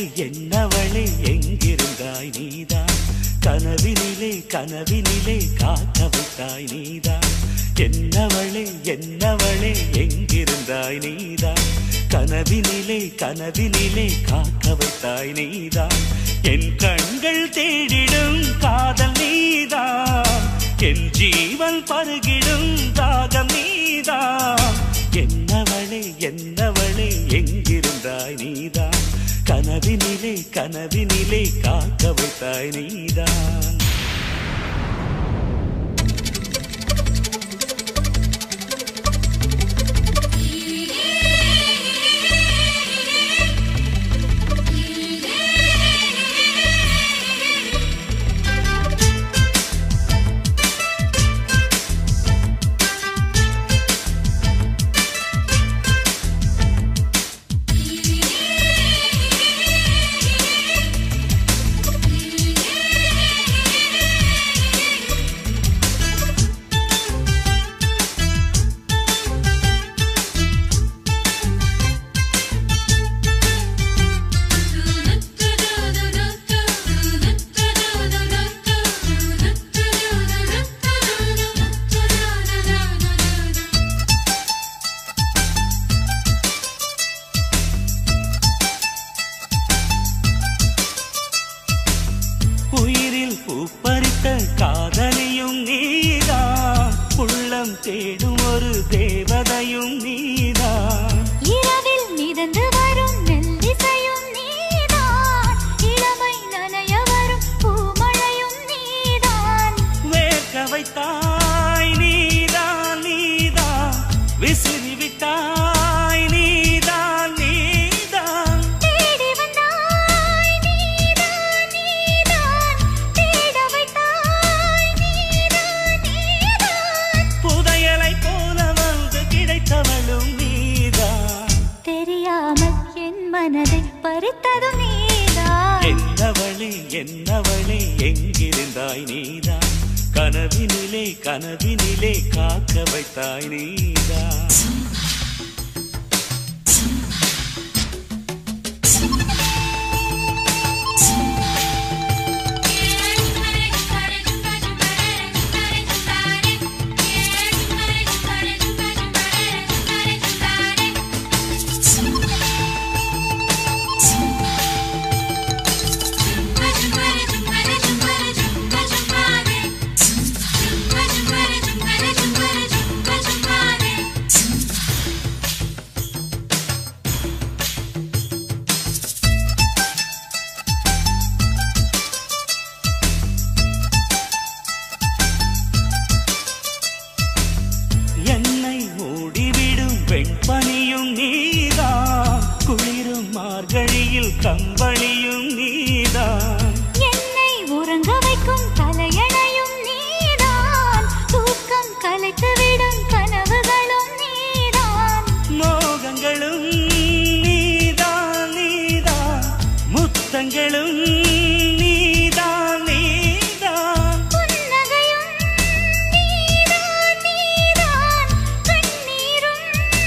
என்னவளே எங்கிருந்தாய் நீதான் கனவினிலே கனவினிலே காக்க வைத்தாய் நீதான் என்னவளே என்னவளே எங்கிருந்தாய் நீதான் கனவினிலே கனவினிலே காக்க வைத்தாய் நீதான் என் கண்கள் தேடிடும் காதல் நீதான் என் ஜீவன் பருகிடும் தாகம் நீதான் என்னவளே என்னவளே எங்கிருந்தாய் நீதான் கனவினிலே கனவினிலே காக்க வைத்தாய் நீதான் உயிரில் பூப்பறித்த காதலியும் நீதான் உள்ளம் தேடும் ஒரு தேவதையும் நீதான் இரவில் மிதந்து வரும் மெல்லிசையும் நீதான் இளமை நனைய வரும் பூமழையும் நீதான் வேர்க்க வைத்தாய் நீதான் நீதான் விசிறி விட்டாய் நீதான் நீதான் தேடி வந்தாய் நீதான் நீதான் தேட வைத்தாய் நீதான் நீதான் புதையலை போல வந்து கிடைத்தவளும் நீதான் தெரியாமல் என் மனதை பறித்ததும் நீதான் என்னவளே என்னவளே எங்கிருந்தாய் நீதான் கனவினிலே கனவினிலே காக்க வைத்தாய் நீதான் என்னை மூடிவிடும் வெண்பனியும் நீதான் குளிரும் மார்கழியில் கம்பளியும் நீதான் என்னை உறங்க வைக்கும் தலையணையும் நீதான் தூக்கம் கலைத்துவிடும் கனவுகளும் நீதான் மோகங்களும் நீதான் நீதான் முத்தங்களும் நீதான் நீதான் புன்னகையும் நீதான் நீதான் கண்ணீரும்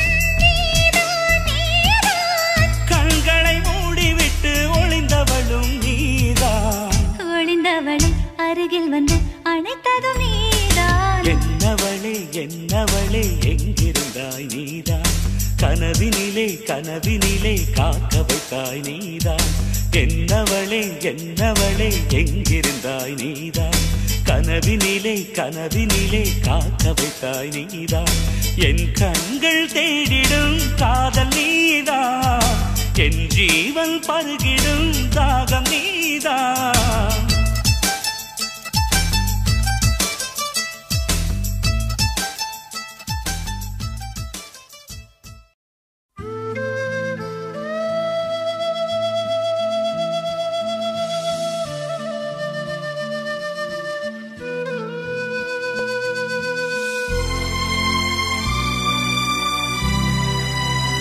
நீதான் நீதான் கண்களை மூடிவிட்டு ஒளிந்தவளும் நீதான் ஒளிந்தவளை அருகில் வந்து அணைத்ததும் நீதான் என்னவளே என்னவளே எங்கிருந்தாய் நீதான் கனவினிலே கனவினிலே காக்க வைத்தாய் நீதான் என்னவளே என்னவளே எங்கிருந்தாய் நீதான் கனவினிலே கனவினிலே காக்க வைத்தாய் நீதான் என் கண்கள் தேடிடும் காதல் நீதான் என் ஜீவன் பருகிடும் தாகம் நீதான்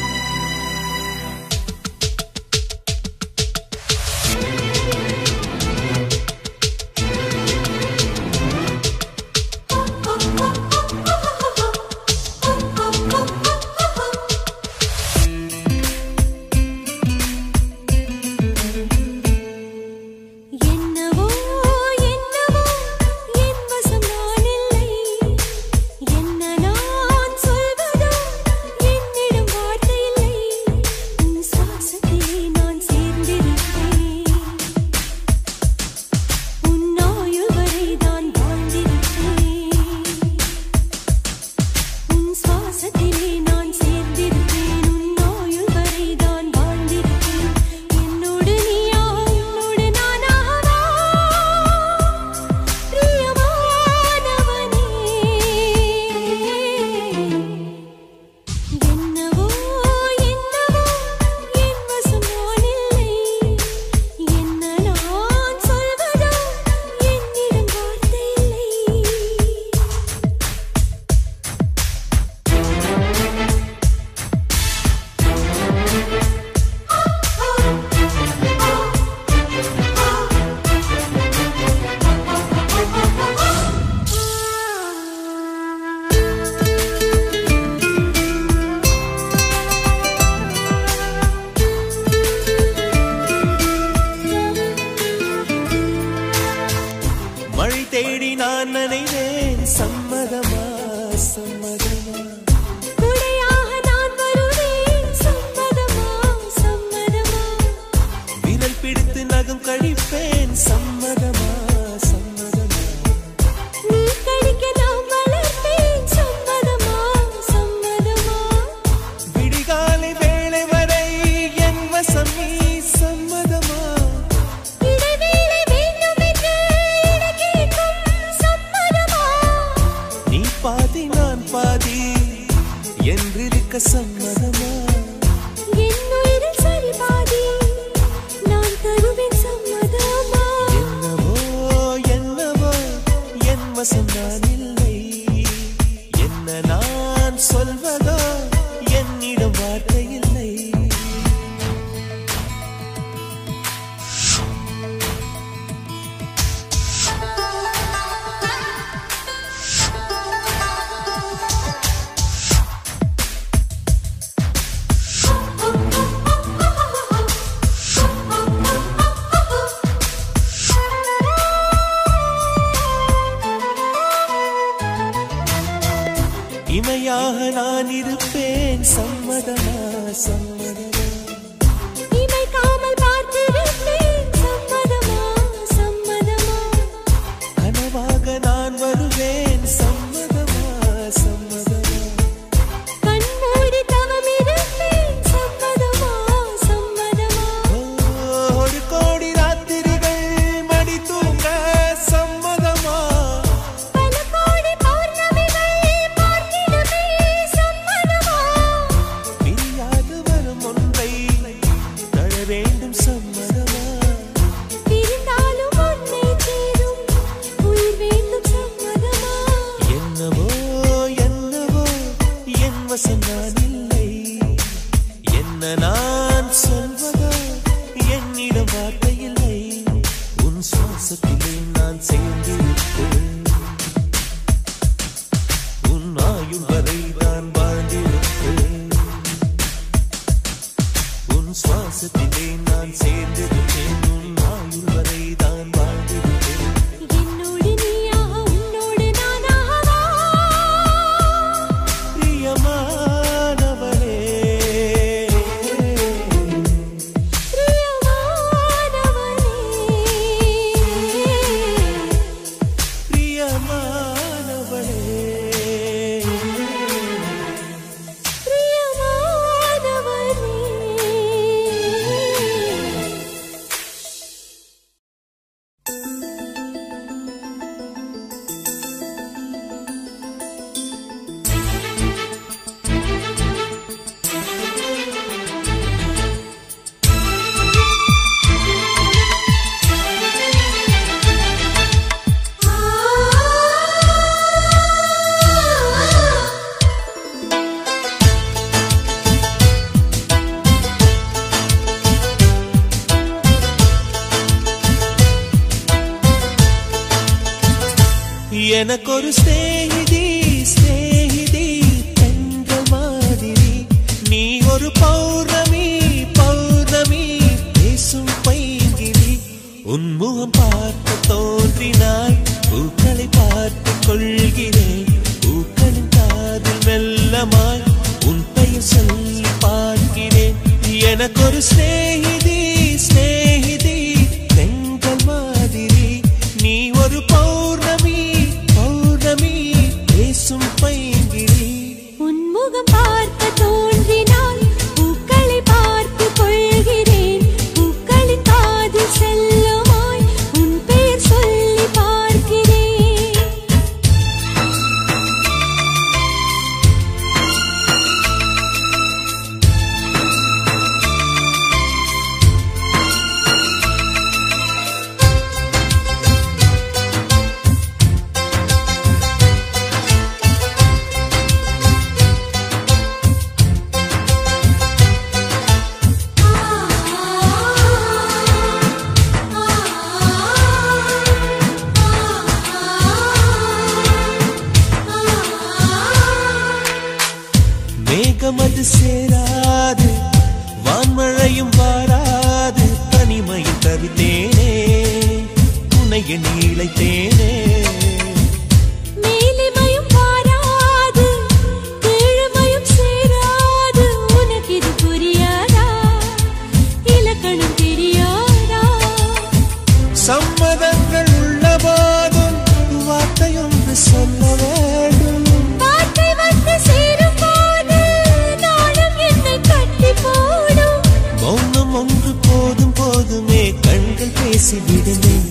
ஆ நான் நினைவேன் சம்மதமா சம்மதமா குடையாக நான் வருவேன் சம்மதமா சம்மதமா விரல் பிடித்து நகம் கழிப்பேன் சம்மதமா சம்மதமா நீ கடிக்க நான் வளர்ப்பேன் சம்மதமா சம்மதமா விடிகாலை வேளை வரை என் வசம் நீ சம்மதமா இடைவேளை வேண்டும் என்று கேட்கும் சம்மதமா நீ பாதி நான் பாதி என்றிருக்க சம்மதமா என் உயிரில் சரி பாதி நான் தருவேன் சம்மதமா என்னவோ என்னவோ என் வசம் நான் இல்லை என்ன நான் சொல்வதோ என்னிடம் வார்த்தை இல்லை இமையாக நான் இருப்பேன் சம்மதமா சம்மதமா இமைக்காமல் பார்த்திருப்பேன் சம்மதமா சம்மதமா கனவாக நான் வருவேன் சம்மதமா சம்மதமா கண்மூடி தவம் இருப்பேன் சம்மதமா சம்மதமா ஒரு கோடி ராத்திரிகள் மடி தூங்க சம்மதமா பல கோடி பௌர்ணமிகள் பார்த்திடுமே சம்மதமா பிரியாது வரும் ஒன்றை தழ வேண்டும் சம்மதமா பிரிந்தாலும் உன்னை சேரும் உயிர் வேண்டும் சம்மதமா என்னவோ என்னவோ என் வசம் நான் இல்லை என்ன நான் சொல்வதோ என்னிடம் வார்த்தை இல்லை உன் சுவாசத்திலே நான் சேர்ந்திருப்பேன் உன் ஆயுள் வரை நான் வாழ்ந்திருப்பேன் உன் சுவாசத்திலே நான் சேர்ந்திருப்பேன் உன் ஆயுள் வரை தான் வாழ்ந்திருப்பேன் என்னோடு நீயாக உன்னோடு நானாகவா பிரியமானவளே பிரியமானவனே பிரியமானவளே பிரியமானவனே எனக்கொரு ஸ்நேகிதி ஸ்நேகிதி பெண்கள் மாதிரி நீ ஒரு பௌர்ணமி பௌர்ணமி பேசும் பைங்கிரி உன்முகம் பார்த்து தோன்றினாய் பூக்களை பார்த்து கொள்கிறேன் பூக்களின் காதில் மெல்லமாய் உன் பெயர் சொல்லி பார்க்கிறேன் எனக்கொரு ஸ்நேகிதி ஸ்நேகிதி பெண்கள் மாதிரி நீ ஒரு பௌர்ணமி பௌர்ணமி பேசும் பைங்கிரி உன்முகம் பார்க்க தோன்றினால் பூக்களை பார்த்து கொள்கிறேன் பூக்களின் காதில் செல்லுமாய் உன் பெயர் சொல்லி பார்க்கிறேன் மேகம் அது சேராது வான்மழையும் வாராது தனிமையில் தவித்தேனே உன்னை எண்ணி இழைத்தேனே பேசிவிடுவேன்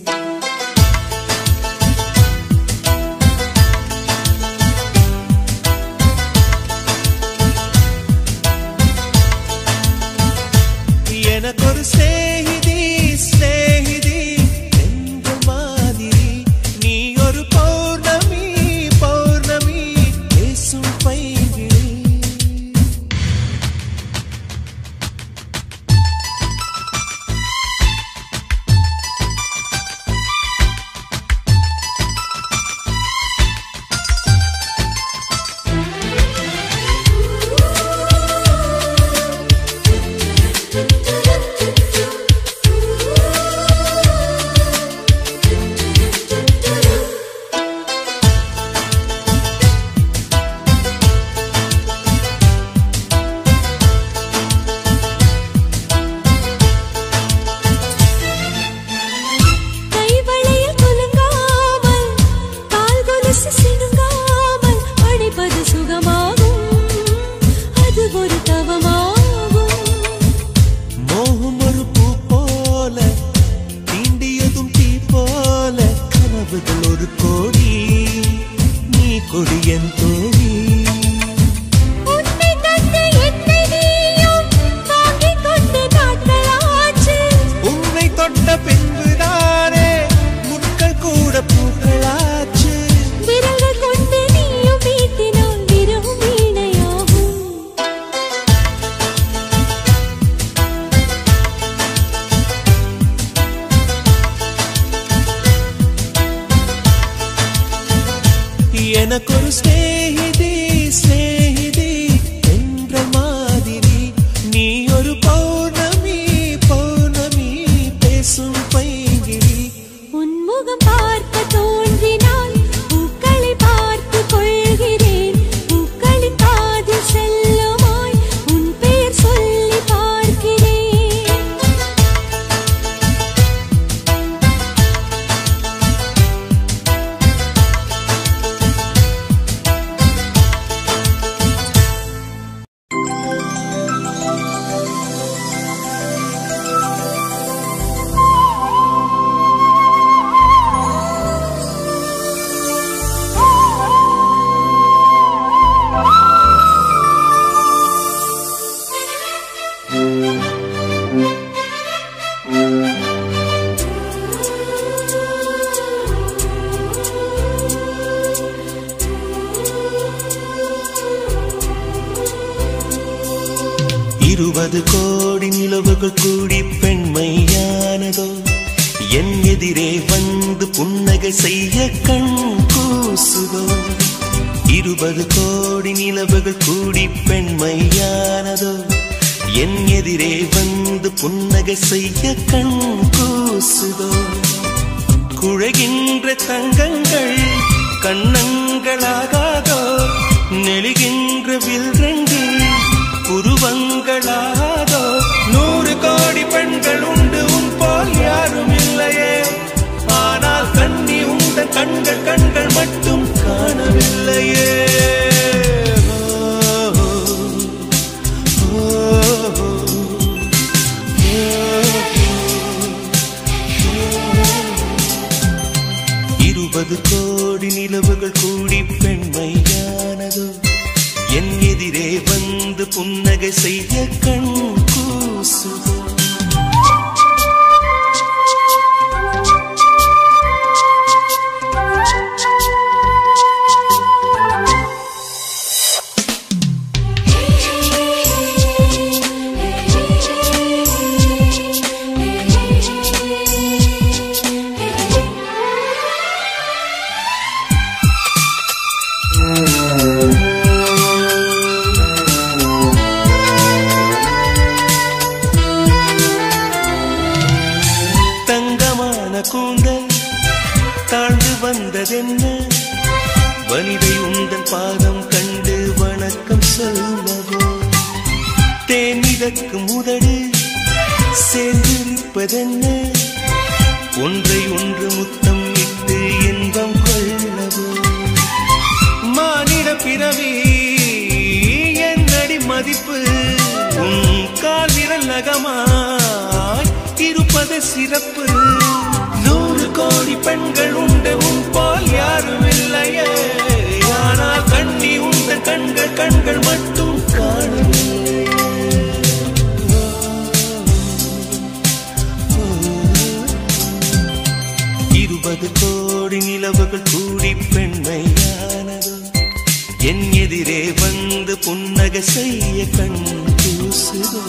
எனக்கொரு சிநேகிதி சிநேகிதி என்ற மாதிரி நீ ஒரு பௌர்ணமி பௌர்ணமி பேசும் பைங்கிழி கைவளையில் குலுங்காமல் கால் கொலுசு சிணுங்காமல் அழைப்பது சுகமாகும் அது ஒரு தவமாகும் மோகம் ஒரு பூ போல தீண்டியதும் தீ போல கனவுகள் ஒரு கோடி நீ கொடியன் தோழி உன்னை கண்டு என்னை நீயும் வாங்கிக் கொண்டு நாட்களாச்சு உன்னை தொட்ட பின்புதானே முட்கள் கூட பூக்களாச்சு விரல்கள் கொண்டு நீயும் வீட்டினால் விரும் வீணையாகும் எனக்கொரு சிநேகிதி சிநேகிதி என்ற மாதிரி நீ ஒரு பௌர்ணமி பௌர்ணமி பேசும் பைங்கிழி உன்முகம் பார்க்க தோன்றினால் பூக்களை பார்த்து கொள்கிறேன் பூக்களின் காதில் செல்லுமாய் உன் பெயர் சொல்லி பார்க்கிறேன் இருபது கோடி நிலவுகள் கூடி பெண்மையானதோ என் எதிரே வந்து புன்னகை செய்ய கண் கூசுதோ இருபது கோடி நிலவுகள் கூடி பெண்மையானதோ என் எதிரே வந்து புன்னகை செய்ய கண் கூசுதோ குழைகின்ற தங்கங்கள் கண்ணங்களாகாதோ நெழுகின்ற வில்ரண்டு புருவங்களாகாதோ நூறு கோடி பெண்கள் உண்டு உன் போல் யாரும் இல்லையே ஆனால் கண்ணி உண்ட கண்கள் கண்கள் மட்டும் காணவில்லையே ஓ, ஓ, ஓ, இருபது கோடி நிலவுகள் கூடி பெண்மையானதோ என் எதிரே வந்து புன்னகை செய்ய கண் கூசுதோ தங்கமான கூந்தல் தாழ்ந்து வந்ததென்ன வனிதை உந்தன் பாதம் கண்டு வணக்கம் சொல்லவோ தேன் மிதக்கும் உதடு சேர்ந்து நிற்பதென்ன ஒன்றை ஒன்று முத்தம் இட்டு இன்பம் கொள்ளவோ மானிட பிறவி என்னடி மதிப்பு உன் கால் விரல் நகமாய் இருப்பது அது சிறப்பு நூறு கோடி பெண்கள் உண்டு உன் போல் யாரும் இல்லையே ஆனால் கண்ணி உண்ட கண்கள் கண்கள் மட்டும் காணவில்லை இருபது கோடி நிலவுகள் கூடி பெண்மையானதோ என் எதிரே வந்து புன்னகை செய்ய கண் கூசுதோ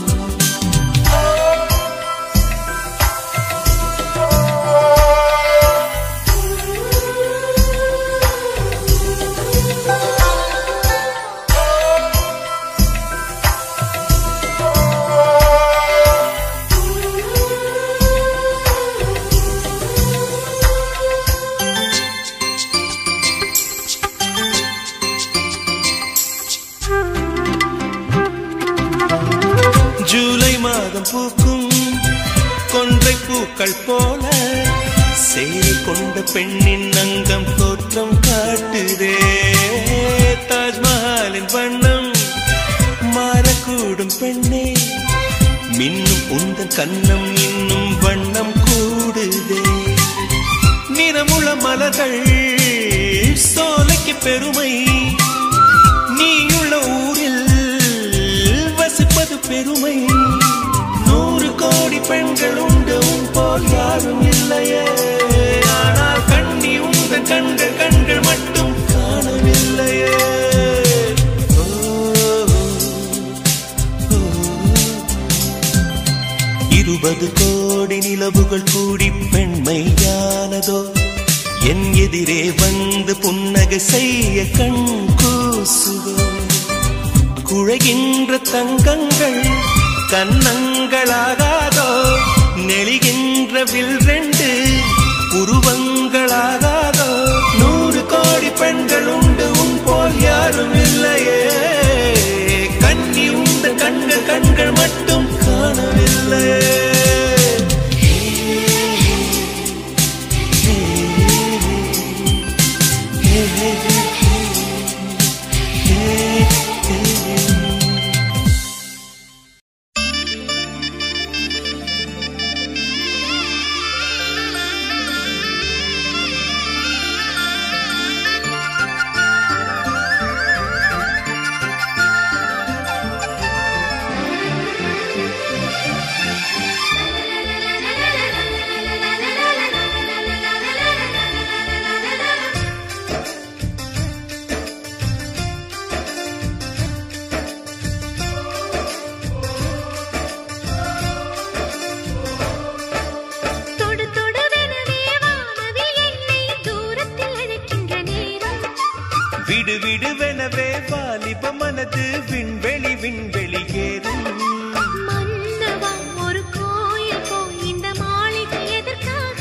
ஜூலை மாதம் பூக்கும் கொன்றை பூக்கள் போல சேலை கொண்ட பெண்ணின் அங்கம் தோற்றம் காட்டுதே தாஜ்மஹாலின் வண்ணம் மாறக்கூடும் பெண்ணே மின்னும் உந்தன் கன்னம் இன்னும் வண்ணம் கூடுதே நிறமுள மலர்கள் சோலைக்கு பெருமை நீயுள்ள ஊரில் வசிப்பது பெருமை நூறு கோடி பெண்கள் உண்டு உன் போல் யாரும் இல்லையே ஆனால் கண்ணி உங்கள் கண்கள் கண்கள் மட்டும் காணவில்லையே ஓ, ஓ. இருபது கோடி நிலவுகள் கூடி பெண்மையானதோ என் எதிரே வந்து புன்னகை செய்ய கண் கூசுதோ குழைகின்ற தங்கங்கள் கன்னங்களாகாதோ நெளிகின்ற வில் ரெண்டு உருவங்களாகாதோ நூறு கோடி பெண்கள் உண்டு உன் போல் யாரும் இல்லையே கண்ணி உந்த கண்கள் கண்கள் மட்டும் காணவில்லையே தொடு தொடுவெனவே வானவில் என்னை தூரத்தில் அழைக்கின்ற நேரம் விடு விடுவெனவே வாலிப மனது விண்வெளி விண்வெளி ஏறும் மன்னவா ஒரு கோயில் போய் இந்த மாளிகை எதற்காக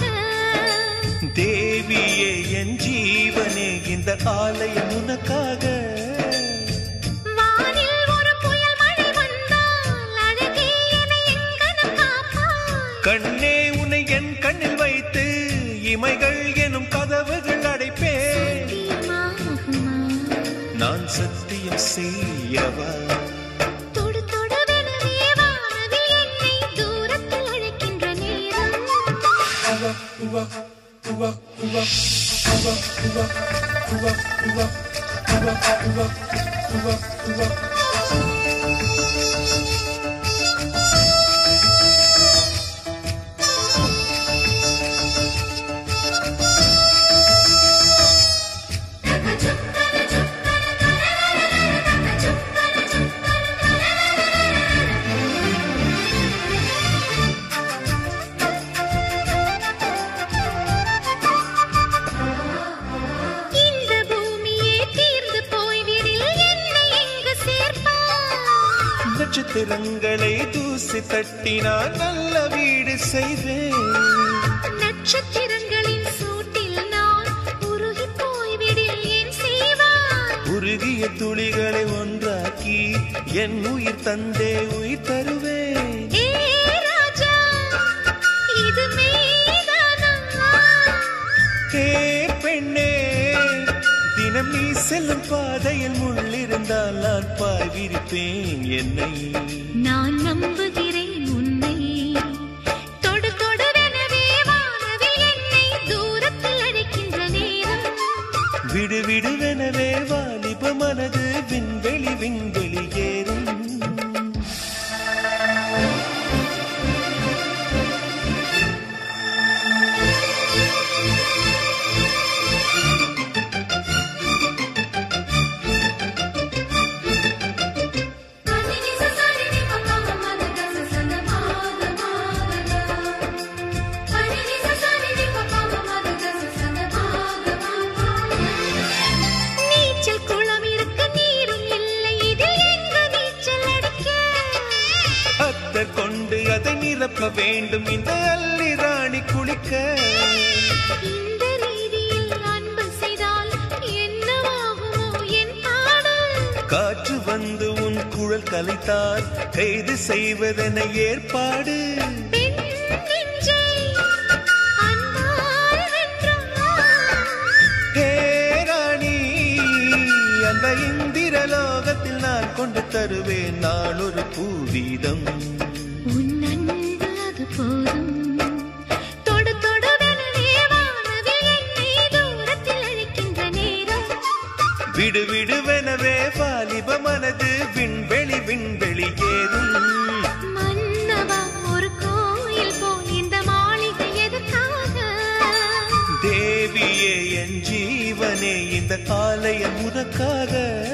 தேவியே என் ஜீவனே இந்த ஆலயம் உனக்காக வானில் ஒரு புயல் மழை வந்தால் அழகே என்னை எங்கனம் காப்பாய் கண்ணே உன்னை என் கண்ணில் வைத்து இமைகள் எனும் கதவுகள் அடைப்பேன் தீர்மாகுமா? நான் சத்தியம் செய்யவா தொடு தொடுவெனவே வானவில் என்னை தூரத்தில் அழைக்கின்ற நேரம் இந்த பூமியே தீர்ந்து போய்விடில் என்னை எங்கு சேர்ப்பாய் நட்சத்திரங்களை தூசி தட்டினால் நல்ல வீடு செய்வேன் நட்சத்திரங்களின் சூட்டில் நான் உருகி போய்விடில் என் செய்வாய் உருகிய துளிகளை ஒன்றாக்கி என் உயிர் தந்தே உயிர் தருவேன் ஏ ராஜா இது மெய்தானா ஏ பெண்ணே தினம் நீ செல்லும் பாதையில் முள்ளிருந்தால் நான் பாய் விரிப்பேன் என்னை நான் நம்புகிறேன் உன்னை தொடு தொடு விண்வெளி ஏறும் கண்ணினி சசாரினி பப்பம மதக சசன மாத மாதக கண்ணினி சசாரினி பப்பம மதக சசன மாத மாத நீச்சல் குளம் இருக்க நீரும் இல்லை இதில் எங்க நீச்சல் அடிக்க அத்தர் கொண்டு அதை நிரப்ப வேண்டும் இந்த அல்லி ராணி குளிக்க இந்த ரீதியில் அன்பு செய்தால் என்னவாகுமோ என் பாடல் காற்று வந்து உன் குழல் கலைத்தால் கைது செய்வதென ஏற்பாடு பெண் நெஞ்சை அன்பால் வென்றார் ஹே ராணி அந்த இந்திர லோகத்தில் நான் கொண்டு தருவேன் நான் ஒரு பூவீதம் உன் அன்பு அது போதும் தொடு தொடுவெனவே வானவில் என்னை தூரத்தில் அழைக்கின்ற நேரம் விடு விடுவெனவே வாலிப மனது விண்வெளி விண்வெளி ஏறும் மன்னவா ஒரு கோயில் போல் இந்த மாளிகை எதுக்காக தேவியே என் ஜீவனே இந்த ஆலயம் உனக்காக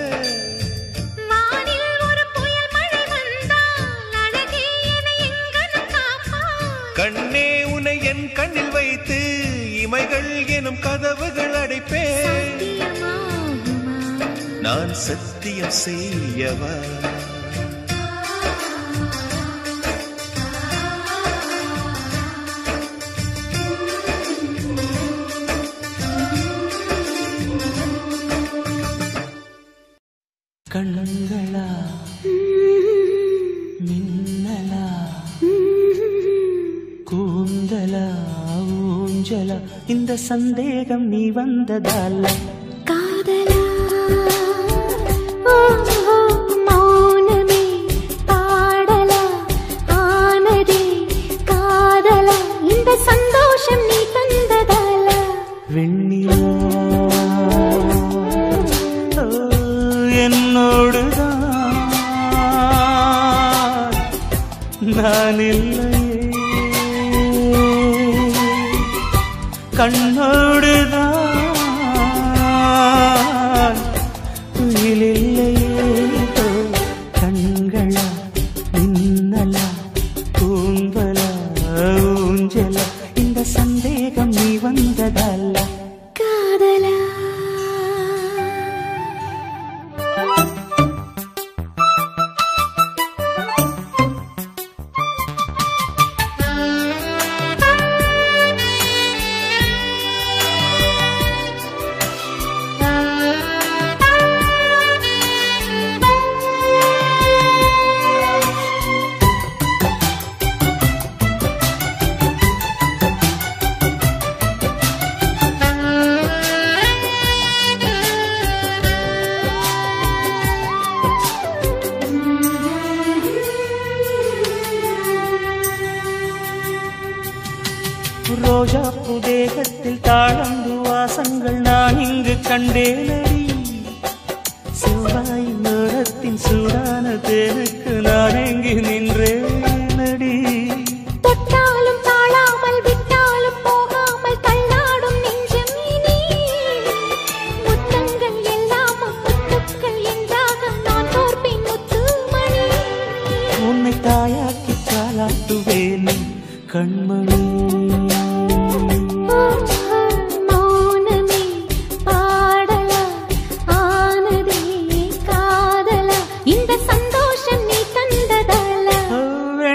வானில் ஒரு புயல் மழை வந்தால் அழகே என்னை எங்கனம் காப்பாய் கண்ணே உனை என் கண்ணில் வைத்து இமைகள் எனும் கதவுகள் அடைப்பேன் சத்தியமாகுமா நான் சத்தியம் செய்யவா கண்களா மின்னலா கூந்தலா ஊஞ்சலா இந்த சந்தேகம் நீ வந்ததால காதலா ஓ ஓ, மௌனமே பாடலா ஆனதே காதலா இந்த சந்தோஷம் நீ தந்ததால வெண்ணிலா ஓ, என்னோடுதான் நான் இல்லையே கண்ணோடுதான் துயிலில்லையே ஓ, கண்களா மின்னலா கூந்தலா ஊஞ்சலா இந்த சந்தேகம் நீ வந்ததல்ல காதலா ரோஜா புதேகத்தில் தாழந்து வாசங்கள் நான் இங்கு கண்டேனடி செவ்வாய் நேரத்தின் சூடான தேனுக்கு நான் எங்கு நின்றேனடி தொட்டாலும் தாழாமல் விட்டாலும் போகாமல் தள்ளாடும் நெஞ்சம் இனி முத்தங்கள் எல்லாம் முத்துக்கள் என்றாக நான் தோற்பேன் முத்துமணி உன்னை தாயாக்கி தாளாட்டுவேன் கண்மணி மௌனமே பாடலா ஆனதே காதலா இந்த சந்தோஷம் நீ தந்ததால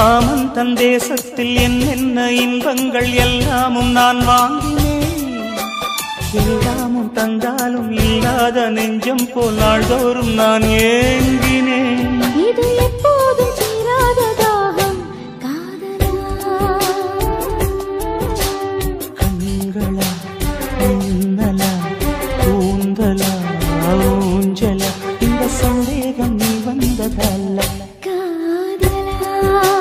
காமன் தன் தேசத்தில் என்னென்ன இன்பங்கள் எல்லாமும் நான் வாங்கினேன் எல்லாமும் தந்தாலும் இல்லாத நெஞ்சம் போல் நாள்தோறும் நான் ஏங்கினேன் இது எப்போதும் தீராத தாகம் காதலா கண்களா மின்னலா கூந்தலா ஊஞ்சலா இந்த சந்தேகம் நீ வந்ததல்ல காதலா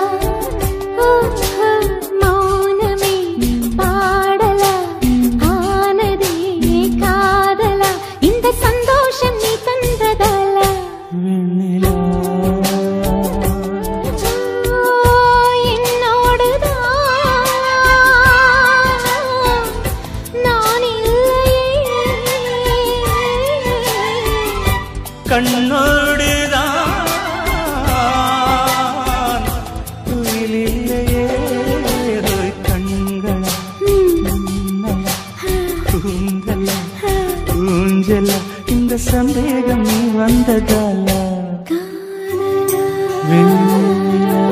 ஓஹோ மௌனமே பாடலா ஆனதே காதலா இந்த சந்தோஷம் நீ தந்ததல்ல வெண்ணிலா என்னோடுதான் நான் இல்லையே கண்ணோடுதான் துயிலில்லையே ஓய் கண்களா மின்னலா கூந்தலா ஊஞ்சலா இந்த சந்தேகம் நீ வந்ததால வெண்ணிலா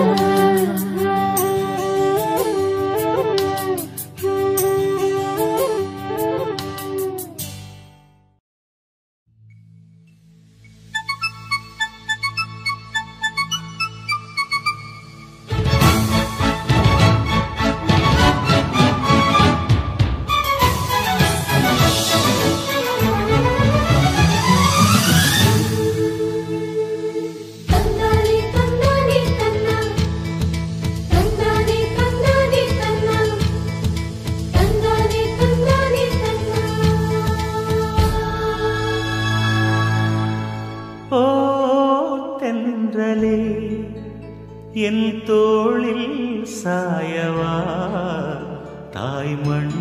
தந்தானே தந்தானே தந்தா தந்தானே தந்தானே தந்தா தந்தானே தந்தானே தந்தா ஓ தென்றலே என் தோளில் சாயவா தாய்மண்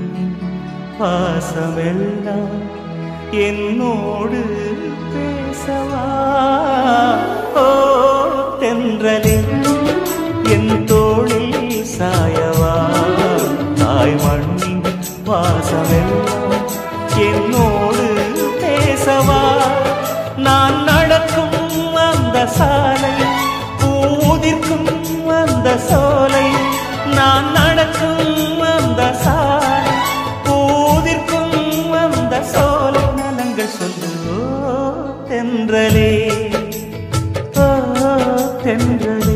பாசமெல்லாம் என்னோடு பேசவா ஓ தென்றலே என் தோளில் சாயவா தாய்மண் பாசமெல்லாம் என்னோடு பேசவா நான் நடக்கும் அந்த சாலை பூதிர்க்கும் அந்த சோலை நான் நடக்கும் அந்த சாலை பூதிர்க்கும் அந்த சோலை நலங்கள் சொல்லு ஓ, தென்றலே ஓ தென்றலே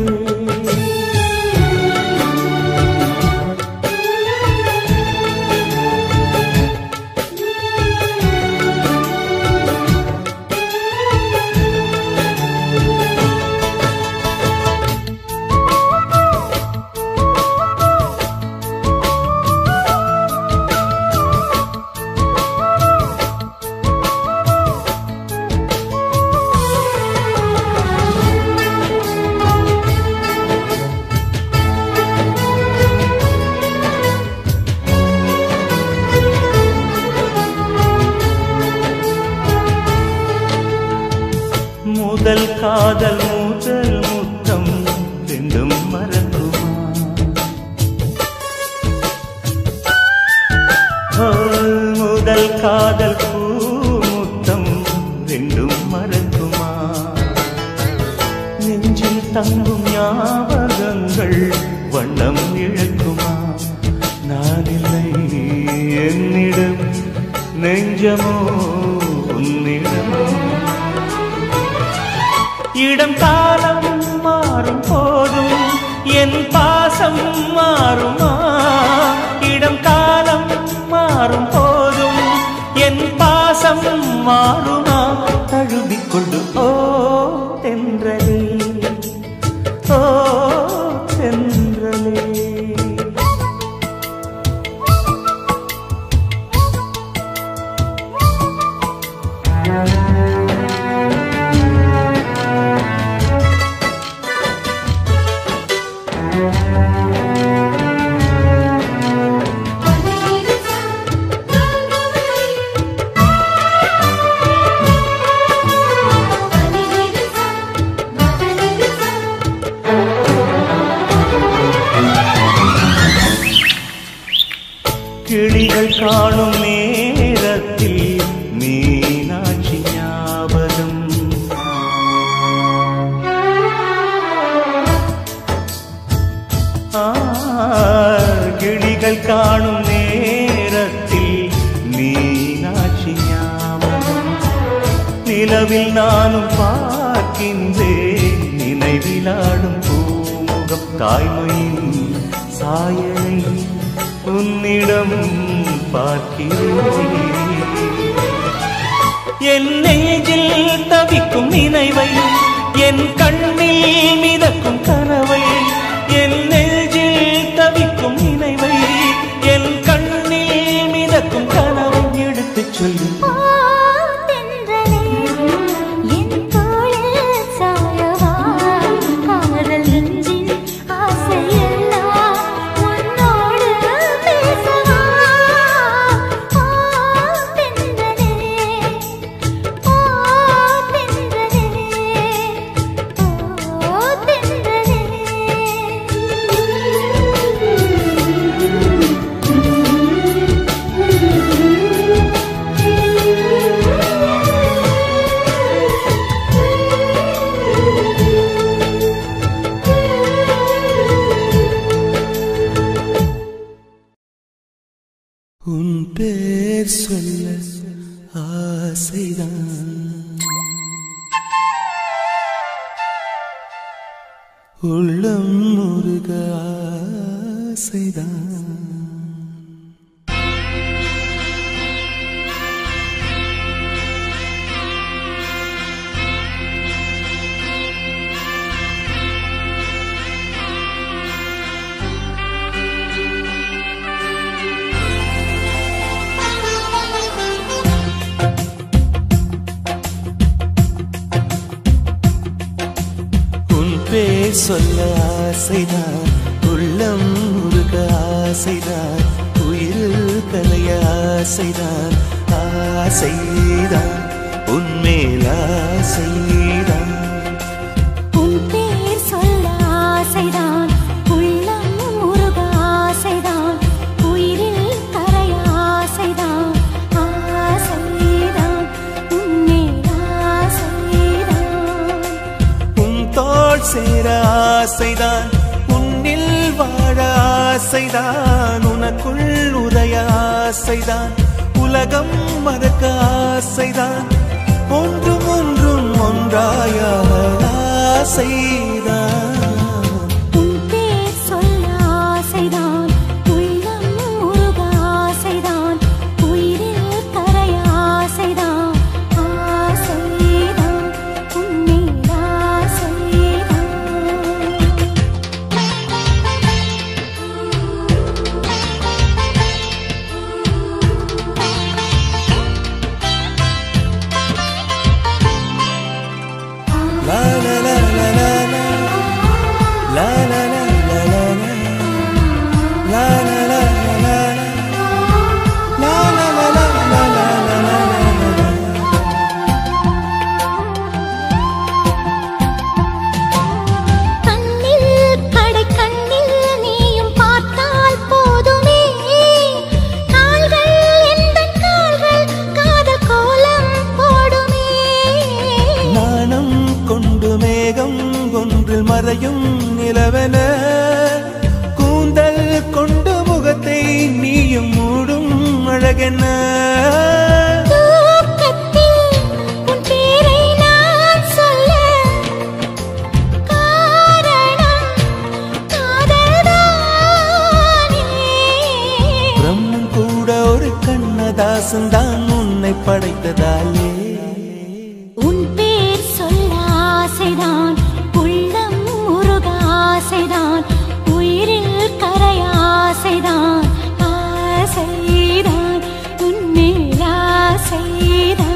முதல் காதல் முதல் முத்தம் ரெண்டும் மறக்குமா ஓ, முதல் காதல் பூ முத்தம் ரெண்டும் மறக்குமா நெஞ்சில் தங்கும் ஞாபகங்கள் வண்ணம் இழக்குமா நான் இல்லை என்னிடம் நெஞ்சமோ உன்னிடம் இடம் காலம் மாறும் போதும் என் பாசம் மாறுமா இடம் காலம் மாறும் போதும் என் பாசம் மாறுமா தழுவிக்கொண்டு ஓ தென்றலே ஓ தென்றலே கிளிகள் காணும் நேரத்தில் மீனாட்சி ஞாபகம் கிளிகள் காணும் நேரத்தில் மீனாட்சி ஞாபகம் நிலவில் நானும் பார்க்கின்றேன் நினைவிலாடும் பூமுகம் தாய்மையின் சாயலை உன்னிடம் பார்க்கிறேன் என் நெஞ்சில் தவிக்கும் நினைவை என் கண்ணில் மிதக்கும் கனவை என் நெஞ்சில் தவிக்கும் நினைவை என் கண்ணில் மிதக்கும் கனவை எடுத்துச் சொல்லு ஓ தென்றலே என் தோளில் சாயவா காதல் நெஞ்சின் ஆசையெல்லாம் உன்னோடு பேசவா ஓ தென்றலே ஓ தென்றலே ஓ தென்றலே உன் பேர் சொல்ல ஆசைதான் உள்ளம் முருக ஆசைதான் உன் பேர் சொல்ல ஆசைதான் உள்ளம் முருக ஆசைதான் உயிரில் கலைய ஆசைதான் ஆசைதான் உன்மேல் ஆசைதான் உன் பேர் சொல்ல ஆசைதான் உள்ளம் முருக ஆசைதான் உயிரில் கரைய ஆசைதான் ஆசைதான் உன்மேல் ஆசைதான் உன் தோள் சேர ஆசைதான் உன்னில் வாழ ஆசைதான் உனக்குள் உதய ஆசைதான் உலகம் மறக்க ஆசைதான் ஒன்றும் ஒன்றும் ஒன்றாய ஆசைதான் உன் பேர் சொல்ல ஆசைதான் உள்ளம் முருக ஆசைதான் உயிரில் கரைய ஆசைதான் ஆசைதான் உன்மேல் ஆசைதான் La la la la la la La la la la la la La la la la la la La la la la la la la கண்ணில் கடை கண்ணில் நீயும் பார்த்தால் போதுமே கால்கள் எந்தன் கால்கள் காதல் கோலம் போடுமே நாணம் கொண்டு மேகம் ஒன்றில் மறையும் நிலவென கூந்தல் கொண்டு முகத்தை நீயும் மூடும் அழகென தூக்கத்தில் உன் பேரை நான் சொல்ல காரணம் காதல்தானே பிரம்மன் கூட ஒரு கண்ணதாசன் தான் உன்னை படைத்ததாலே உன் பேர் சொல்ல ஆசைதான் உள்ளம் முருக ஆசைதான் உயிரில் கரைய ஆசைதான் ஆசைதான் உன்மேல் ஆசைதான்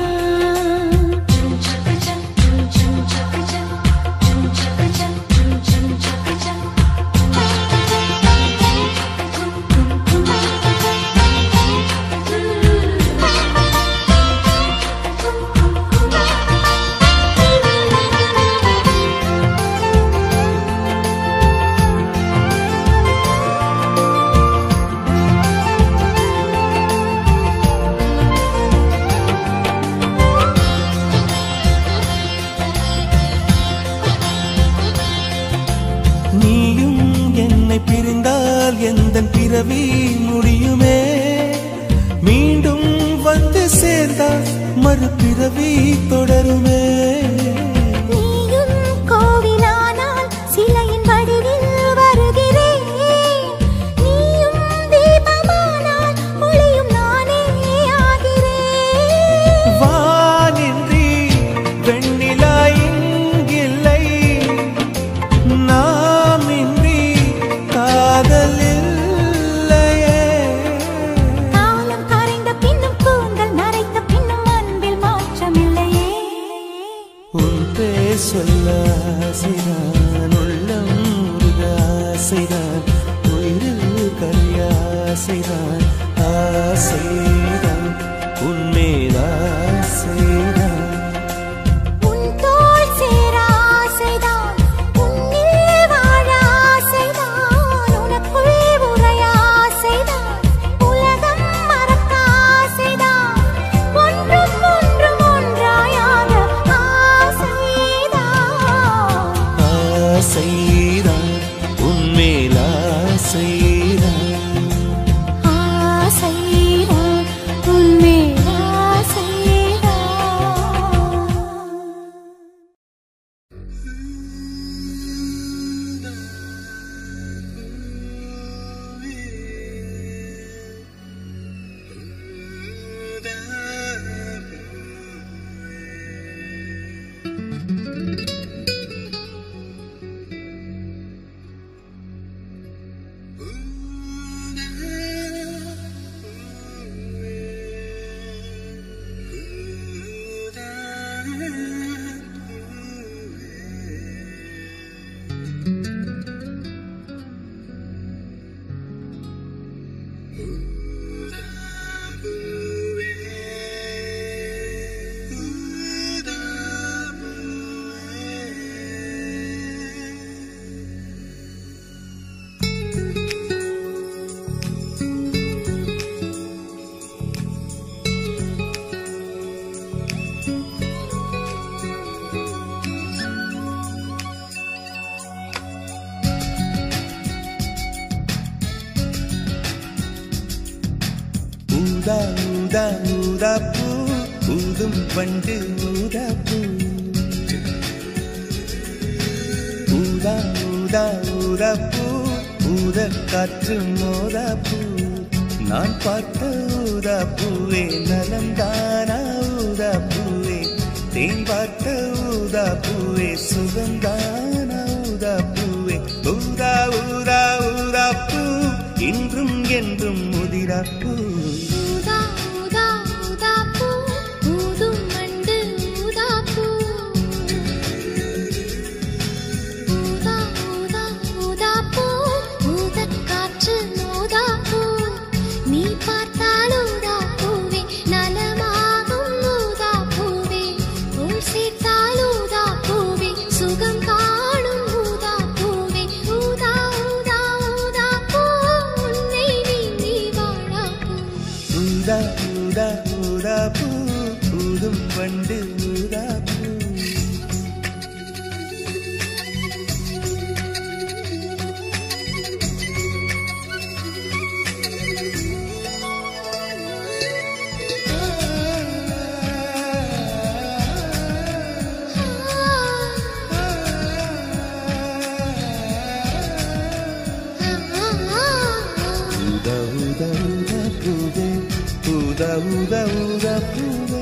நீயும் என்னை பிரிந்தால் எந்த எந்தன் பிறவி முடியுமே மீண்டும் வந்து சேர்ந்தால் மறுபிறவி தொடருமே நீயும் கோவிலானால் சிலையின் வடிவில் வருகிறேன் நீயும் தீபமானால் ஒளியும் நானே ஆகிறேன் வானின்றி வெண்ணிலா இங்கில்லை நாமின்றி காதல் இல்லையே காலம் கரைந்த பின்னும் கூந்தல் நரைத்த பின்னும் அன்பில் மாற்றமில்லையே உன் பேர் சொல்ல ஆசைதான் உள்ளம் உருக ஆசைதான் உயிரில் கரிய ஆசைதான் ஆசைதான் உன்மேல் ஆசைதான் உன் தோள் சேர ஆசைதான் உன்னில் வாழ ஆசைதான் உனக்குள் உறைய ஆசைதான் உலகம் மறக்க ஆசைதான் ஒன்றும் ஒன்றும் ஒன்றாயாக ஆசைதான் ஆசைதான் உன்மேல் ஆசைதான் ஆசைதான் உன்மேல் ஆசைதான் ஊதா ஊதா ஊதா பூ ஊதும் பண்டு ஊதா பூ ஊதா ஊதா ஊதா பூ ஊத காற்று மோதா பூ நான் பார்த்த ஊதா பூவே நலந்தானா ஊதா பூவே தேன் பார்த்த ஊதா பூவே சுகந்தானா ஊதா பூவே ஊதா ஊதா ஊதா பூ இன்றும் என்றும் முதிரா பூ ஊதா ஊதா ஊதா பூ ஊதும் மண்டு ஊதா பூ ஊதா ஊதா ஊதா பூ ஊதக் காற்று ஊதா பூ நீ பார்த்தால் ஊதா பூவே நலமாகும் ஊதா பூவே உள் சேர்த்தால் ஊதா பூவே சுகம் காணும் ஊதா பூவே ஊதா ஊதா ஊதா பூ உன்னை நீ வாழா பூ ஊதா ஊதா ஊதா பூ ஊதும் பண்டு ஊதா பூ ஊதா ஊதா ஊதா பூவே ஊதா ஊதா ஊதா பூவே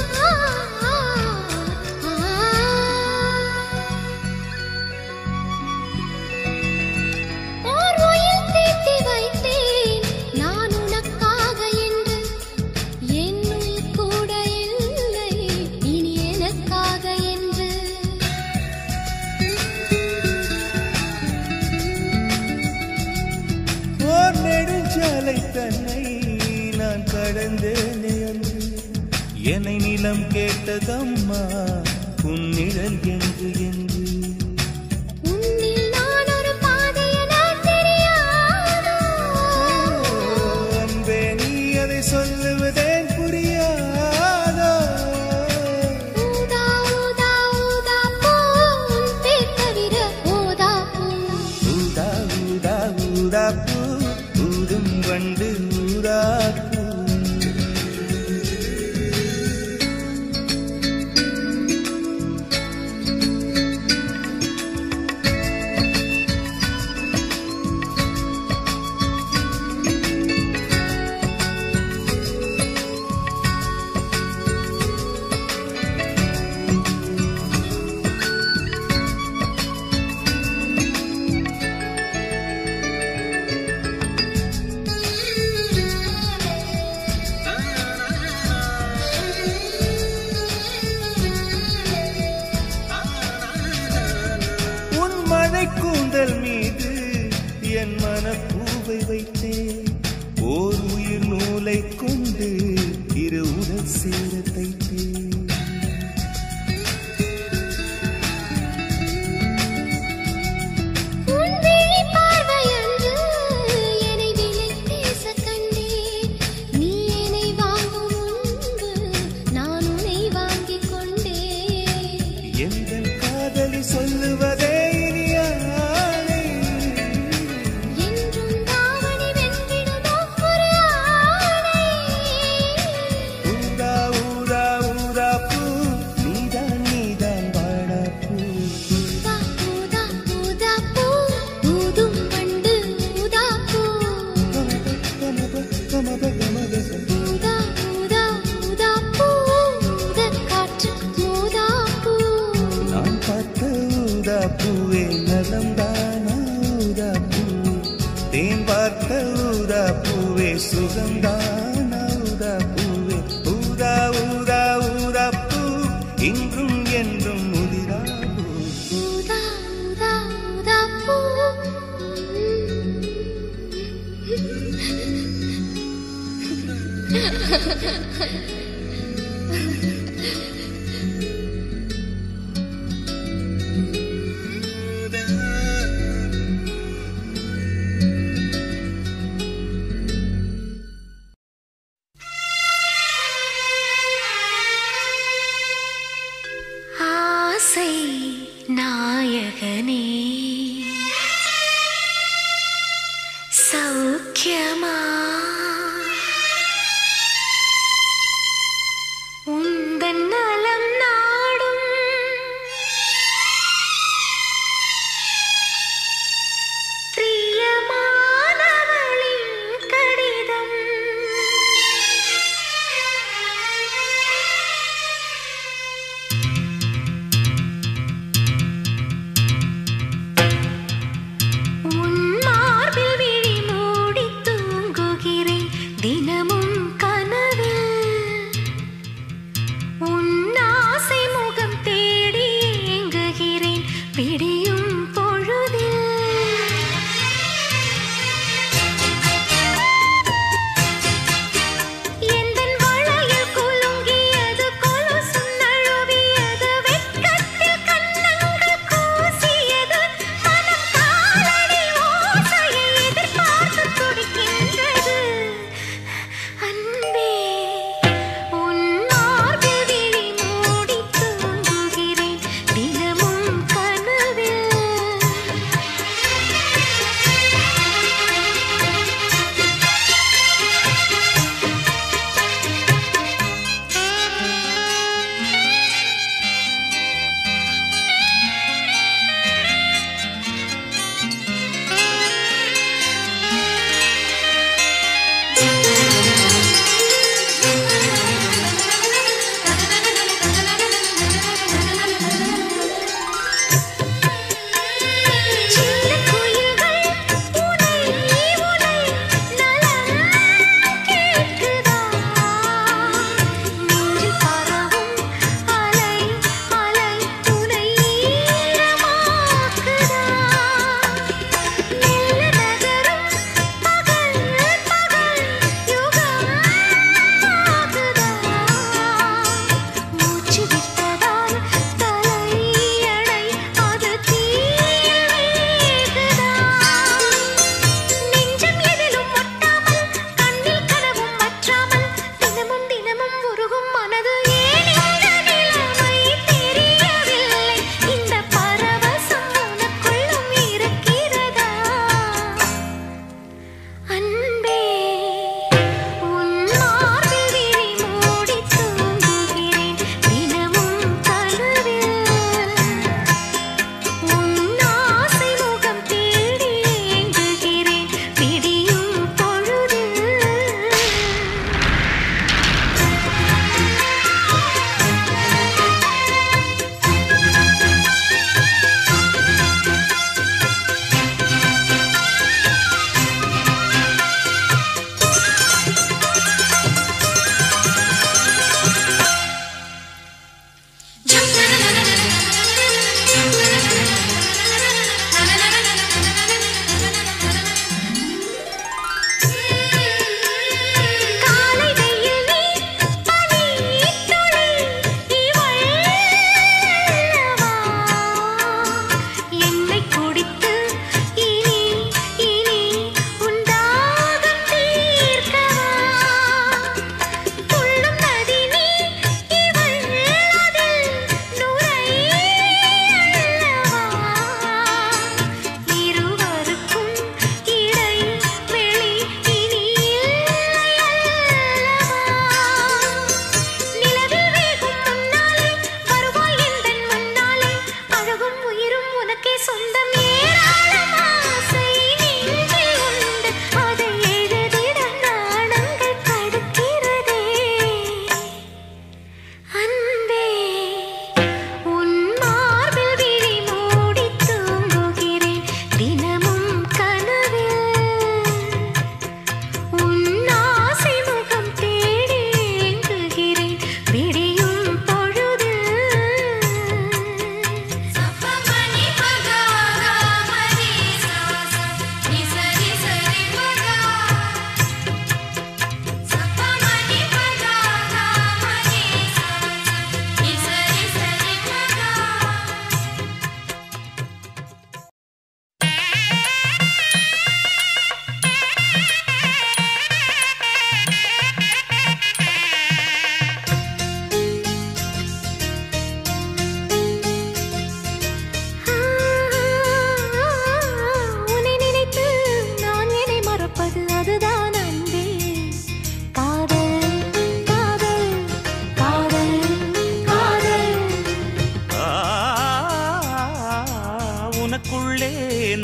ஓர் உயில் தீட்டி வைத்தேன் நான் உனக்காக என்று என் உயிர் கூட இல்லை இனி எனக்காக என்று ஓர் நெடுஞ்சாலை தன்னை நான் கடந்தேனே அன்று என்னை நிலம் கேட்டதம்மா உன் நிழல் என்று என்று உன்னில் நான் ஒரு பாதை என தெரியாதோ அன்பே நீ அதை சொல்லுவதேன் புரியாதோ ஊதா ஊதா ஊதா பூ உன் பேர் தவிர ஊதா பூ ஊதா ஊதா ஊதா பூ பார்வை வைத்தேன் ஓர் உயிர் நூலை கொண்டு இரு உடல் சேர தைத்தேன் உன் விழி பார்வையன்று என்னை விலை பேசக் கண்டேன். நீ என்னை வாங்கும் முன்பு நான் உன்னை வாங்கிக் கொண்டேன். எங்கள் காதலி சொல்லுவதே இனியானை என்றும் தாவணி வென்றிடுமோ ஒரு ஆணை. ஊதா ஊதா ஊதா பூ நீதான் நீதான் வாடா பூ ஊதா, ஊதா, ஊதா பூ, ஊதும் வண்டு ஊதா பூ. கமப கமப கமப ஊதா, ஊதா, ஊதா பூ, ஊதக் காற்று ஊதா பூ. நான் பார்த்த ஊதா பூவே நலம்தானா ஊதா பூவே தேன் பார்த்த ஊதா பூவே சுகம்தானா ஊதா பூவே ஊதா ஊதா ஊதா பூ இன்றும் என்றும் முதிரா பூ ஊதா, ஊதா, ஊதா பூ. ஆசை நாயகனே சௌக்கியமா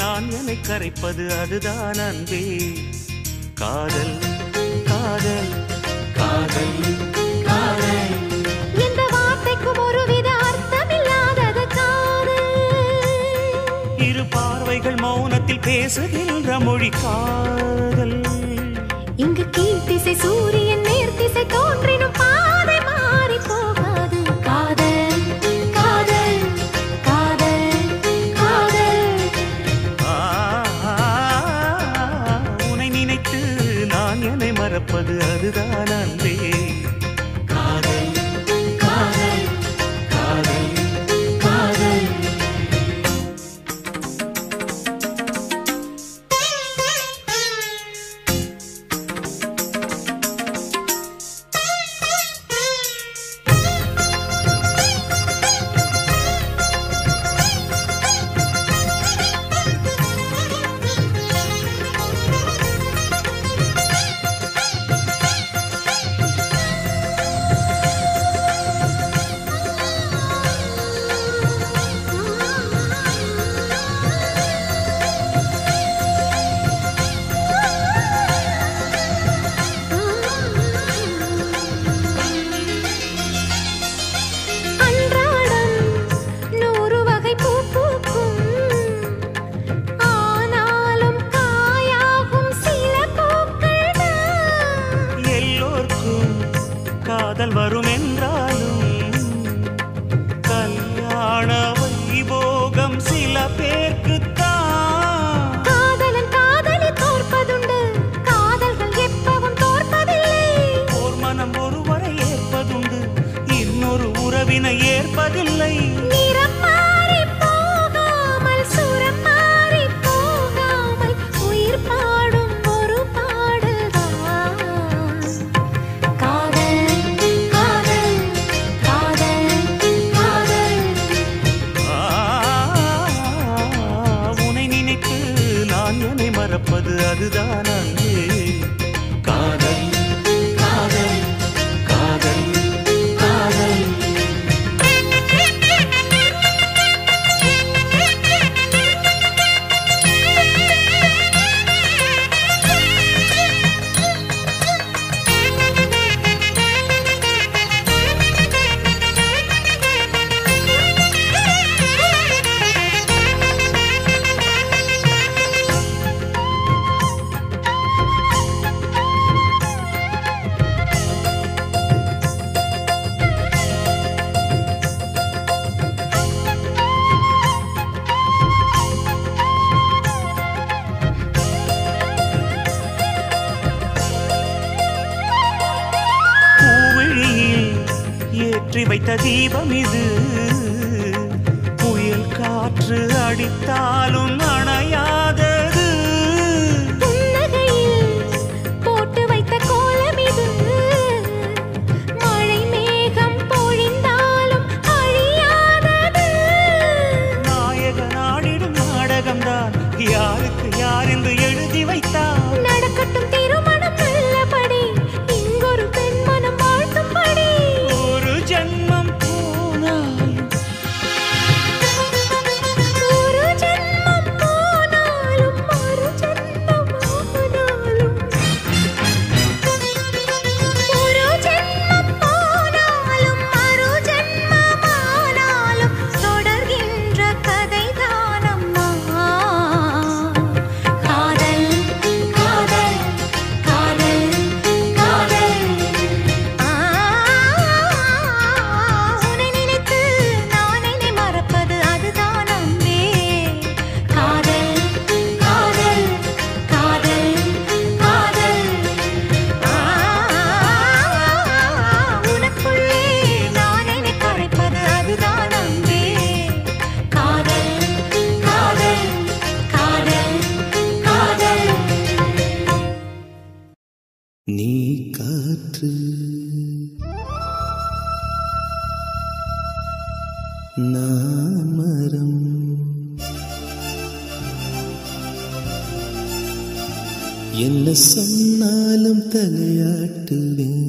நான் என்னை கரைப்பது அதுதான் அன்பே காதல் காதல் காதல் காதல் இந்த வார்த்தைக்கும் ஒருவித அர்த்தமில்லாதது காதல் இரு பார்வைகள் மௌனத்தில் பேசுகின்ற மொழி காதல் இங்கு கீழ்த்திசை சூரியன் நேர்த்திசை தோன்றினும் பாதை மாறி போகாது காதல் காதல் காதல் காதல் ஆ, உன்னை நினைத்து நான் என்னை மறப்பது அதுதான் அன்பே காதல் காதல் காதல் காதல் அன்றாடம் நூறு வகை பூ பூக்கும் ஆனாலும் காயாகும் சில பூக்கள் தான் எல்லோர்க்கும் காதல் வரும் என்றாலும் கல்யாண வைபோகம் சில பேர்க்குத்தான் காதலன் காதலி தோற்பதுண்டு காதல்கள் எப்பவும் தோற்பதில்லை ஓர் மனம் ஒருவரை ஏற்பதுண்டு இன்னொரு உறவினை ஏற்பதில்லை நிறம் மாறி போகாமல் சுரம் மாறி போகாமல் உயிர் பாடும் ஒரு பாடல்தான் காதல் காதல் காதல் காதல் ஆ, உன்னை நினைத்து நான் என்னை மறப்பது அதுதான் அன்பே காதல் காதல் காதல் காதல் பூவிழியில் ஏற்றி வைத்த தீபம் இது புயல் காற்று அடித்தாலும் அணையாதது புன்னகையில் போட்டு வைத்த கோலம் இது மழை மேகம் பொழிந்தாலும் அழியாதது நாயக நாடிடும் நாடகம்தான் யாருக்கு யார் என்று எழுதி வைத்தார் நடக்கட்டும் திருமணம் நல்லபடி இங்கொரு பெண் மனம் வாழ்த்தும்படி ஒரு ஜென்மம் போனாலும் ஒரு ஜென்மம் போனாலும் மறு ஜென்மம் ஆனாலும் ஒரு ஜென்மம் போனாலும் மறு ஜென்மம் ஆனாலும் தொடர்கின்ற கதை தானம்மா காதல் காதல் காதல் காதல் ஆ உன்னை நினைத்து நான் என்னை மறப்பது அதுதான் அன்பே காதல் காதல் காதல் காதல் ஆ உனக்குள்ளே நான் என்னை கரைப்பது அதுதான் அன்பே காதல் காதல் காதல் காதல் நீ காற்று நான் மரம் என்ன சொன்னாலும் தலையாட்டுவேன்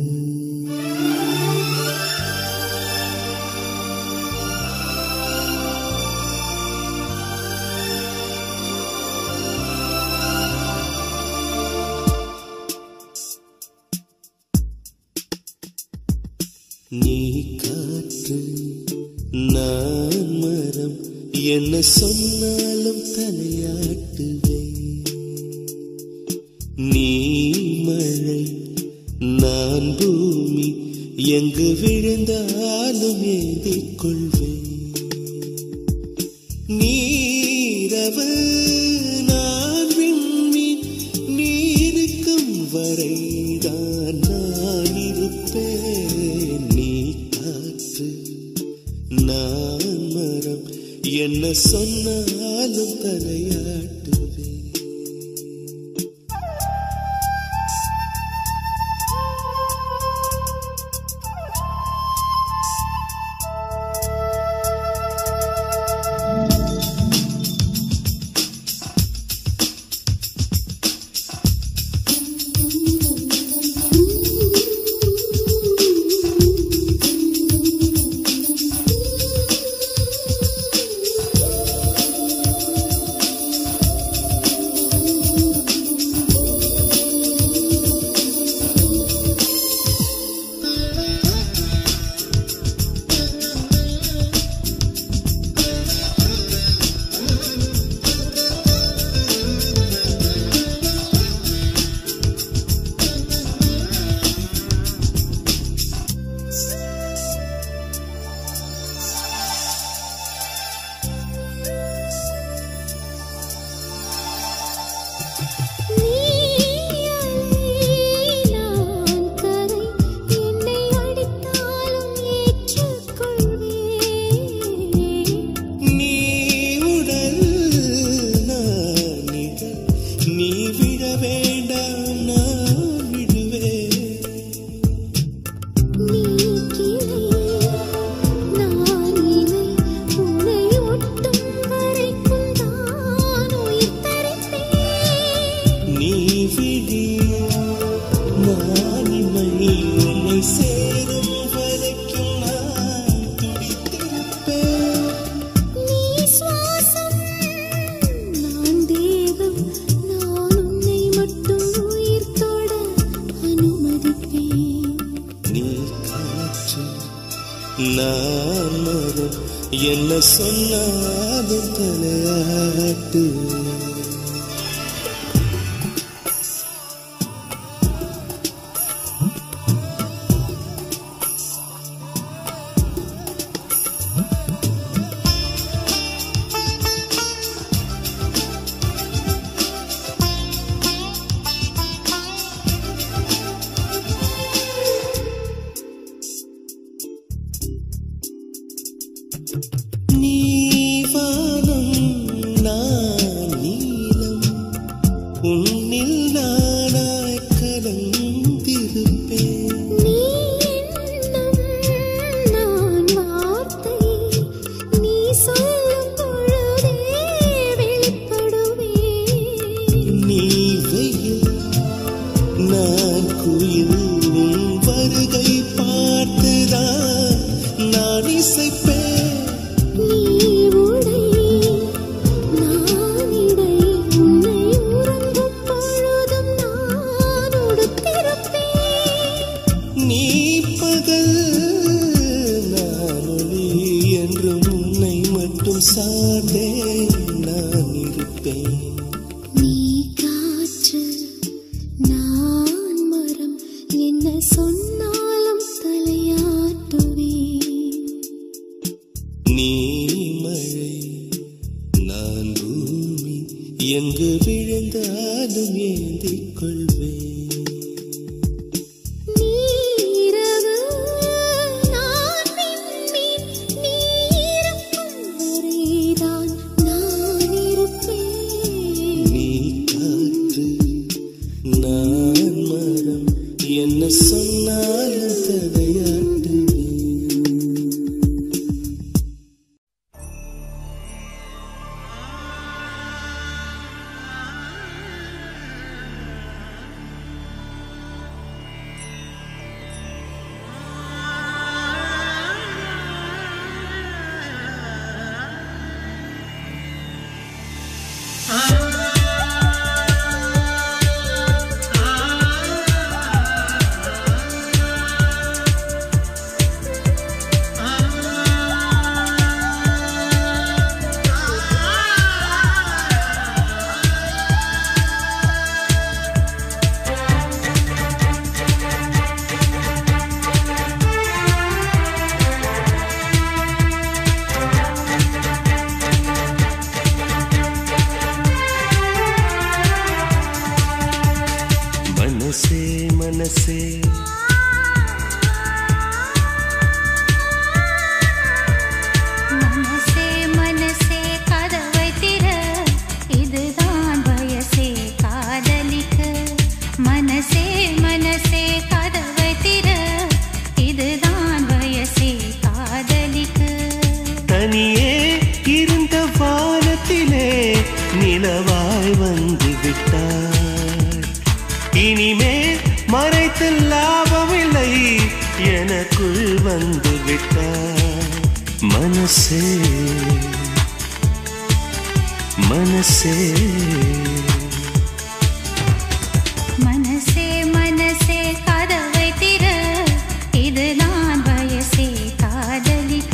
நீ காற்று நான் மரம் என்ன சொன்னாலும் தலையாட்டுவேன் நீ மழை நான் பூமி எங்கு விழுந்தாலும் ஏந்திக் கொள்வேன் நீரவு நான் விண்மீன் நீருக்கும் வரைதான் நான் இருப்பேன் நீ காற்று நான் மரம் என்ன சொன்னாலும் தலையாட்டுவேன் நான் கரை என்னை அடித்தாலும் ஏற்றுக்கொள்வேன் நீ உடல் நான் நிழல் நீ விழ வேண்டாம் நான் விடுவேன் நீ கிளை நான் இலை உன்னை ஒட்டும் வரைக்கும் தான் உயிர் தரிப்பேன் நீ விழி நான் இமை உன்னை சேரும் வரைக்கும் நான் துடித்திருப்பேன் நீ சுவாசம் நான் தேகம் நான் உன்னை மட்டும் உயிர் தொட அனுமதிப்பேன் நீ காற்று நான் மரம் என்ன சொன்னாலும் தலையாட்டு நீ வானம் நான் நீலம் உன்னில் நானாய் கலந்திருப்பேன் நீ எண்ணம் நான் வார்த்தை நீ சொல்லும் பொழுதே வெளிப்படுவேன் நீ வெயில் நான் குயில் உன் வருகை பார்த்துதான் நான் இசைப்பேன் நீ உடை நான் இடை உன்னை உறங்கும் பொழுதும் நான் உடுத்திருப்பேன் நீ பகல் நான் ஒளி என்றும் உன்னை மட்டும் சார்ந்தே நான் இருப்பேன் நீ காற்று நான் மரம் என்ன சொன்னாலும் தலையாட்டுவேன் நீ மழை நான் பூமி எங்கு விழுந்தாலும் ஏந்திக் கொள்வேன் நீரவு நான் விண்மீன் நீ இருக்கும் வரைதான் நான் இருப்பேன் நீ காற்று நான் மரம் என்ன சொன்னாலும் தடையாட்டுவேன் ஆ மனசே மனசே மனசே கதவை திற இதுதான் வயசே காதலிக்க மனசே மனசே கதவை திற இதுதான் வயசே காதலிக்க தனியே இருந்த வானத்திலே நிலவாய் வந்து விட்டார் இனிமே மறைத்து லாபமில்லை எனக்குள் வந்து விட்டார் மனசே மனசே மனசே மனசே கதவை திற இதுதான் வயசே காதலிக்க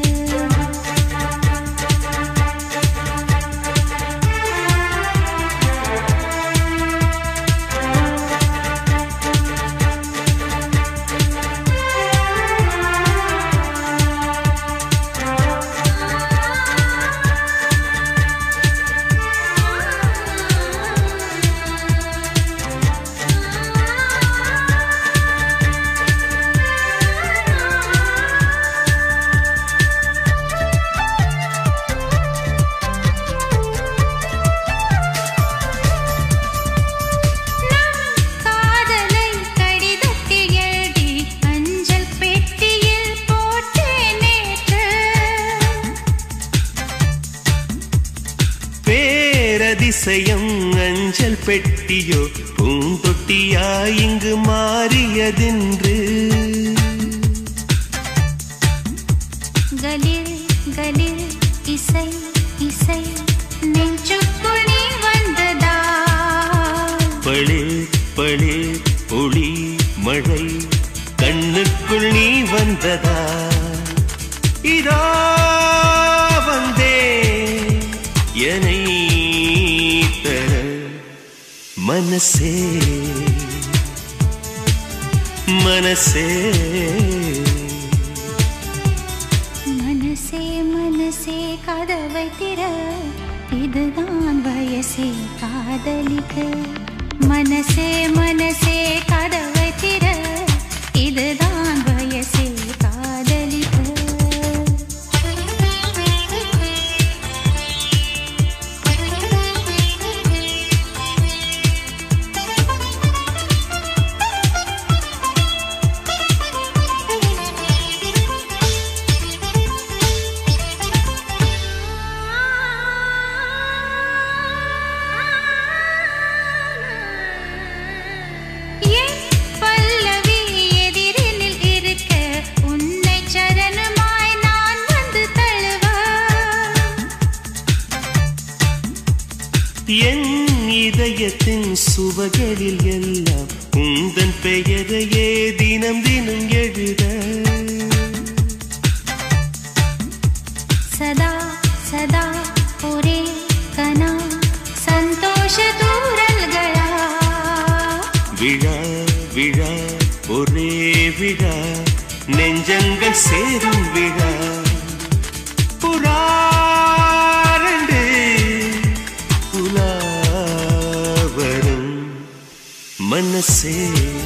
நம் காதலை கடிதத்தில் எழுதி அஞ்சல் பெட்டியில் போட்டேன் நேற்று பேரதிசயம் அஞ்சல் பெட்டியோ பூந்தொட்டியா இங்கு மாறியதென்று கலில் கலில் இசை இசை நெஞ்சுக்குள் நீ வந்ததா பளிர் பளிர் ஒளி மழை கண்ணுக்குள் நீ வந்ததா இதோ வந்தே என்னை தர மனசே மனசே மனசே மனசே கதவை திற இதுதான் வயசே காதலிக்க மனசே மனசே கதவை திற இதுதான் வயசே காதலிக்க என் பல்லவி எதிரினில் இருக்க உன்னை சரணமாய் நான் வந்து தழுவ என் இதயத்தின் சுவகளில் எல்லாம் உந்தன் பெயரையே தினம் தினம் எழுத சதா சதா ஒரே கனா சந்தோஷ தூரல்களா விழா விழா ஒரே விழா நெஞ்சங்கள் சேரும் விழா புறாரண்டு புலாவரும் மனசே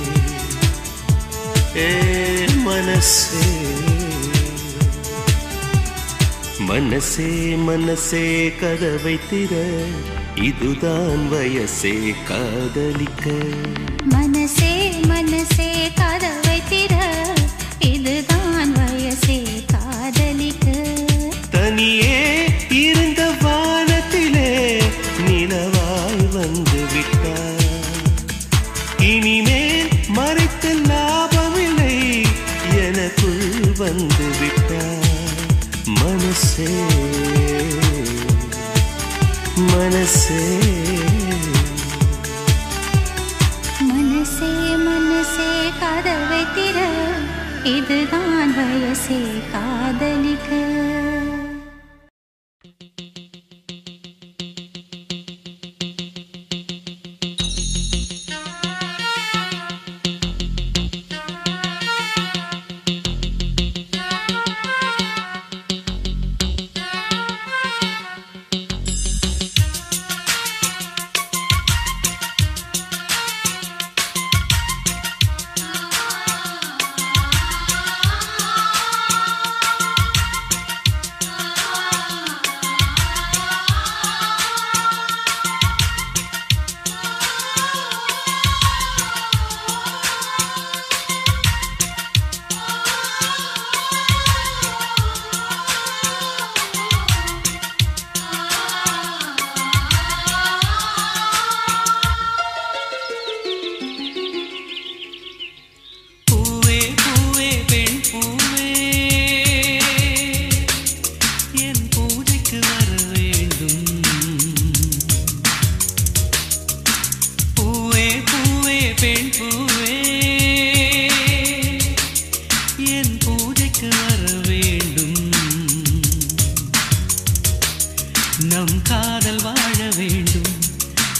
ஏ மனசே மனசே மனசே கதவை திற இதுதான் வயசே காதலிக்க மனசே மனசே கதவை திற இதுதான் வயசே காதலிக்க தனியே இருந்த வானத்திலே நிலவாய் வந்து விட்டார் இனிமேல் மறைத்த லாபமில்லை எனக்குள் வந்து விட்டார் மனசே மனசே மனசே மனசே கதவை திற இதுதான் வயசே காதலிக்க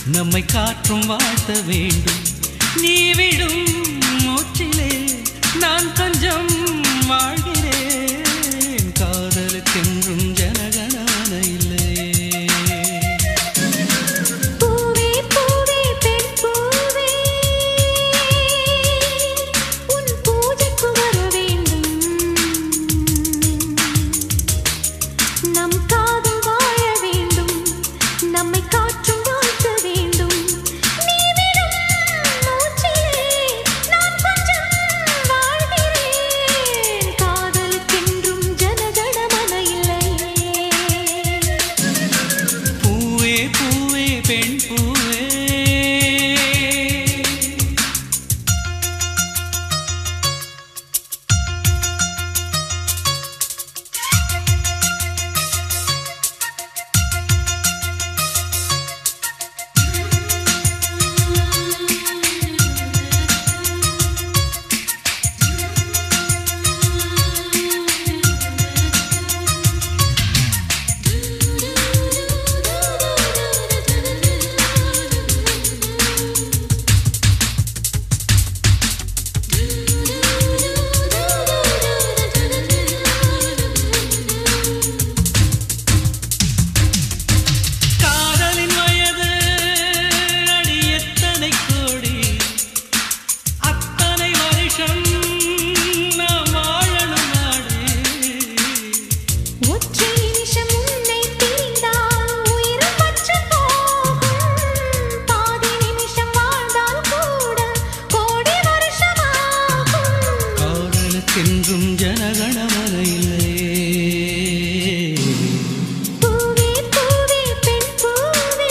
நம்மை காற்றும் வாழ்த்த வேண்டும் நீ விடும் மூச்சிலே நான் கொஞ்சம் வாழ்கிறேன் காதலுக்கென்றும் ஜனகணான இல்லையே பூவே பூவே பெண் பூவே உன் பூஜைக்கு வர வேண்டும் நம் காதல் வாழ வேண்டும் நம்மை காற்றும் வாழ்த்த வேண்டும் நீ விடும் மூச்சிலே நான் கொஞ்சம் வாழ்கிறேன் காதலுக்கென்றும் ஜனகணமன இல்லையே பூவே பூவே பெண் பூவே காதலின் வயது அடி எத்தனை கோடி அத்தனை வருஷம் நாம் வாழணும் நாடு ஒற்றை நிமிஷம் உன்னை பிரிந்தால் உயிர் பற்று போகும் பாதி நிமிஷம் வாழ்ந்தால் கூட கோடி வருஷமாகும் காதலுக்கென்றும் ஜனகணமன இல்லையே பூவே பூவே பெண் பூவே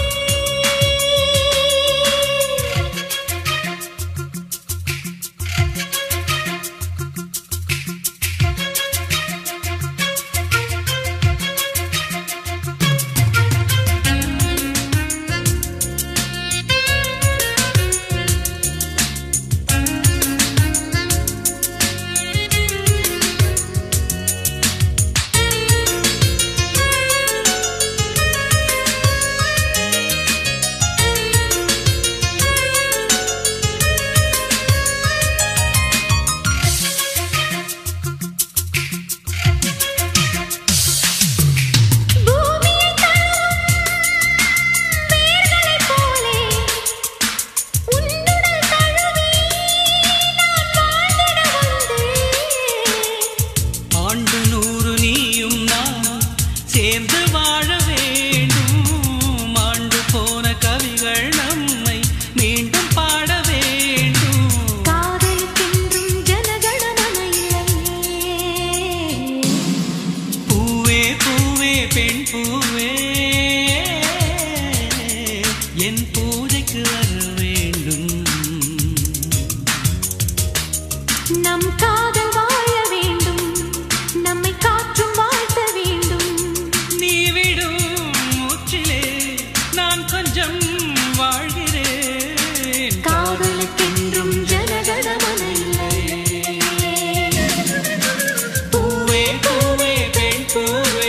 பூமியை தழுவும் வேர்களைப் போலே உன்னுடல் தழுவி நான் வாழ்ந்திட வந்தேன் ஆண்டு நூறு நீயும் நானும் சேர்ந்து வாழ வேண்டும் ஆண்டு போன கவிகள் நம்மை மீண்டும் பாட வேண்டும் காதலுக்கென்றும் ஜனகணமன இல்லையே பூவே பூவே பெண் பூவே என் பூஜைக்கு வர வேண்டும் நம் காதல் வாழ வேண்டும் நம்மை காற்றும் வாழ்த்த வேண்டும் நீ விடும் மூச்சிலே நான் கொஞ்சம் வாழ்கிறேன் காதலுக்கென்றும் ஜனகணமன இல்லையே பூவே பூவே பெண் பூவே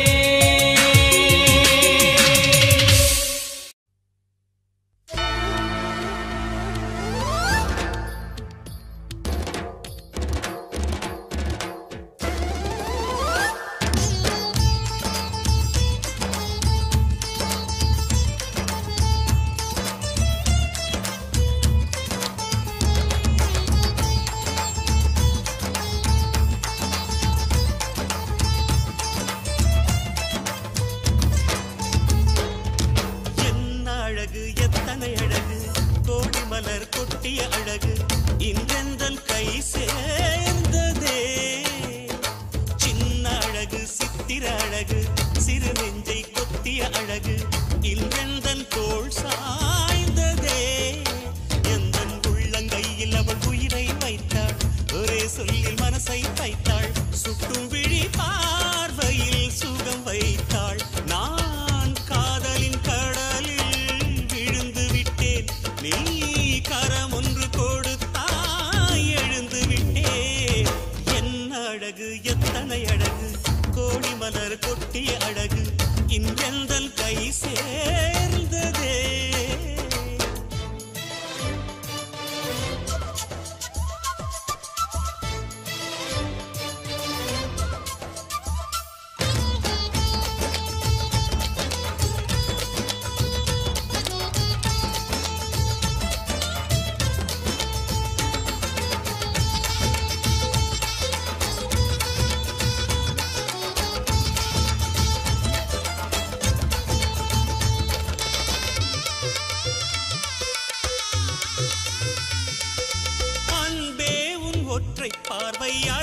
என்ன அழகு எத்தனை அழகு கோடி மலர் கொட்டிய அழகு இன்றெந்தன் கை சேர்ந்ததே சின்ன அழகு சித்திர அழகு சிறு நெஞ்சை கொத்திய அழகு இன்றெந்தன் தோள் சாய்ந்ததே எந்தன் உள்ளங்கையில் அவள் உயிரை வைத்தாள் ஒரே சொல்லில் மனசை வைத்தாள் சுட்டும் விழி பார்வையில் சுகம் வைத்தாள் நான் காதலின் கடலில் விழுந்து விட்டேன் நீ கரம் ஒன்று கொடுத்தாய் எழுந்து விட்டேன்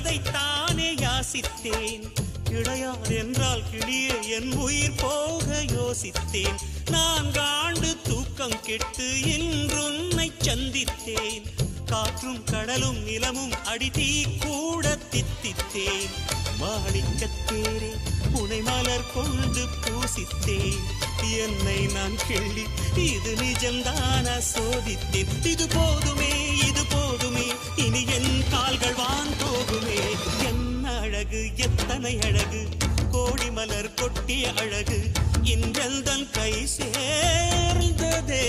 அதைத்தானே யாசித்தேன் கிடையாது என்றால் கிளியே என் உயிர் போக யோசித்தேன் நான்காண்டு தூக்கம் கெட்டு இன்றுன்னை சந்தித்தேன் காற்றும் கடலும் நிலமும் அடிதீ கூட தித்தித்தேன் மாணிக்கத்தேரே உனை மலர் கொண்டு பூசித்தேன் என்னை நான் கிள்ளி இது நிஜம்தானா சோதித்தேன் இது போதுமே இது போதுமே இனி என் கால்கள் வான் போகுமே என்ன அழகு எத்தனை அழகு கோடி மலர் கொட்டிய அழகு இன்றெந்தன் கை சேர்ந்ததே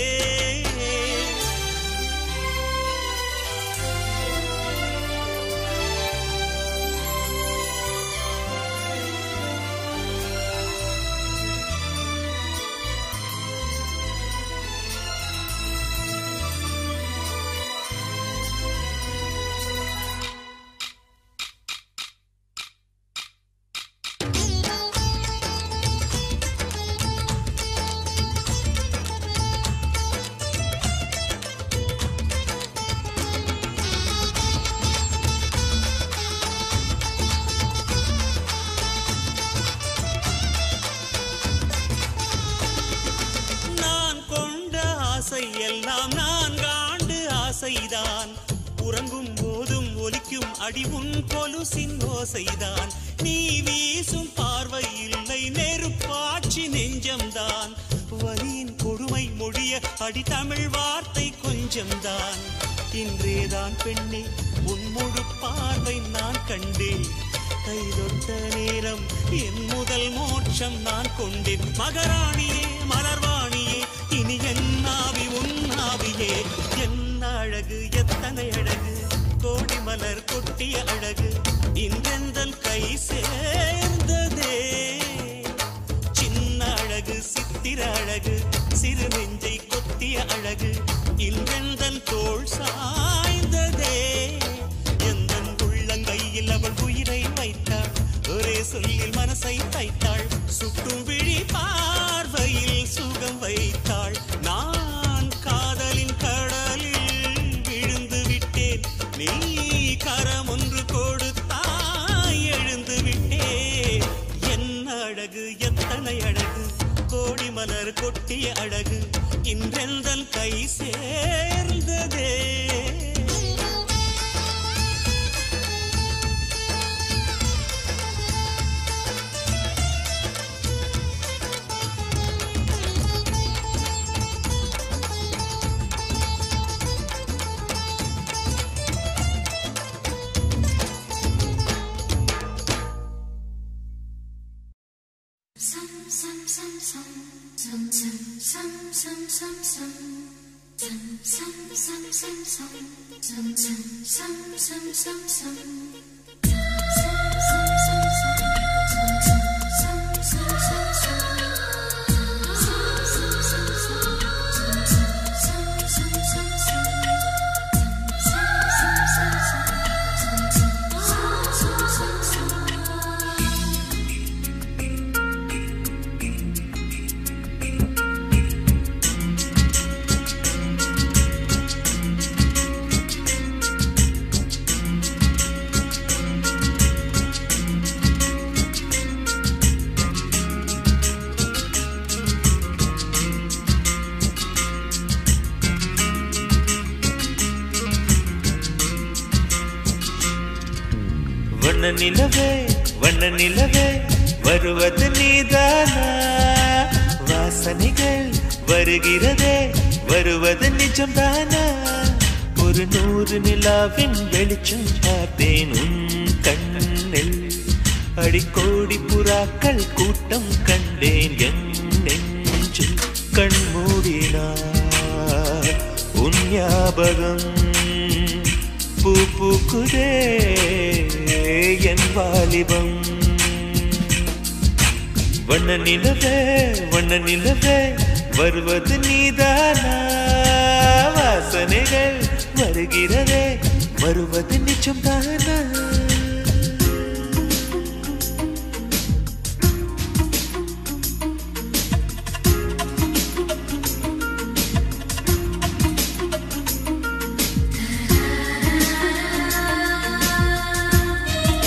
நான் கொண்ட ஆசை எல்லாம் நான்காண்டு ஆசைதான் உறங்கும் போதும் ஒலிக்கும் அடி உன் கொலுசின் ஓசைதான் நீ வீசும் பார்வை இல்லை நெருப்பாட்சி நெஞ்சம்தான் வலியின் கொடுமை மொழிய அடி தமிழ் வார்த்தை கொஞ்சம்தான் இன்றேதான் பெண்ணே உன் முழு பார்வை நான் கண்டேன் கைதொட்ட நேரம் என் முதல் மோட்சம் நான் கொண்டேன் மகராணியே மலர்வாணியே இனி என் ஆவி உன் ஆவியே என்ன அழகு எத்தனை அழகு கோடி மலர் கொட்டிய அழகு இன்றெந்தன் கை சேர்ந்ததே சின்ன அழகு சித்திர அழகு சிறு நெஞ்சை கொத்திய அழகு இன்றெந்தன் தோள் சாய்ந்ததே எந்தன் உள்ளங்கையில் அவள் உயிரை வைத்தாள் ஒரே சொல்லில் மனசை தைத்தாள் சுட்டும் விழி பார்வையில் சுகம் வைத்தாள் நான் காதலின் கடலில் விழுந்து விட்டேன் நீ கரம் ஒன்று கொடுத்தாய் எழுந்து விட்டேன் என்ன அழகு எத்தனை அழகு கோடி மலர் கொட்டிய அழகு இன்றெந்தன் கை சேர்ந்ததே வண்ண நிலவே வண்ண நிலவே வருவது நீதானா வாசனைகள் வருகிறதே வருவது நிஜம்தானா ஒரு நூறு நிலாவின் வெளிச்சம் பார்த்தேன் உன் கண்ணில் அடிக்கோடி புறாக்கள் கூட்டம் கண்டேன் என் நெஞ்சில் கண் மூடினார் உன் ஞாபகம் பூ பூக்குதே என் வாலிபம் வண்ண நிலவே வண்ண நிலவே வருவது நீதானா வாசனைகள் வருகிறதே வருவது நிஜம்தானா ஆ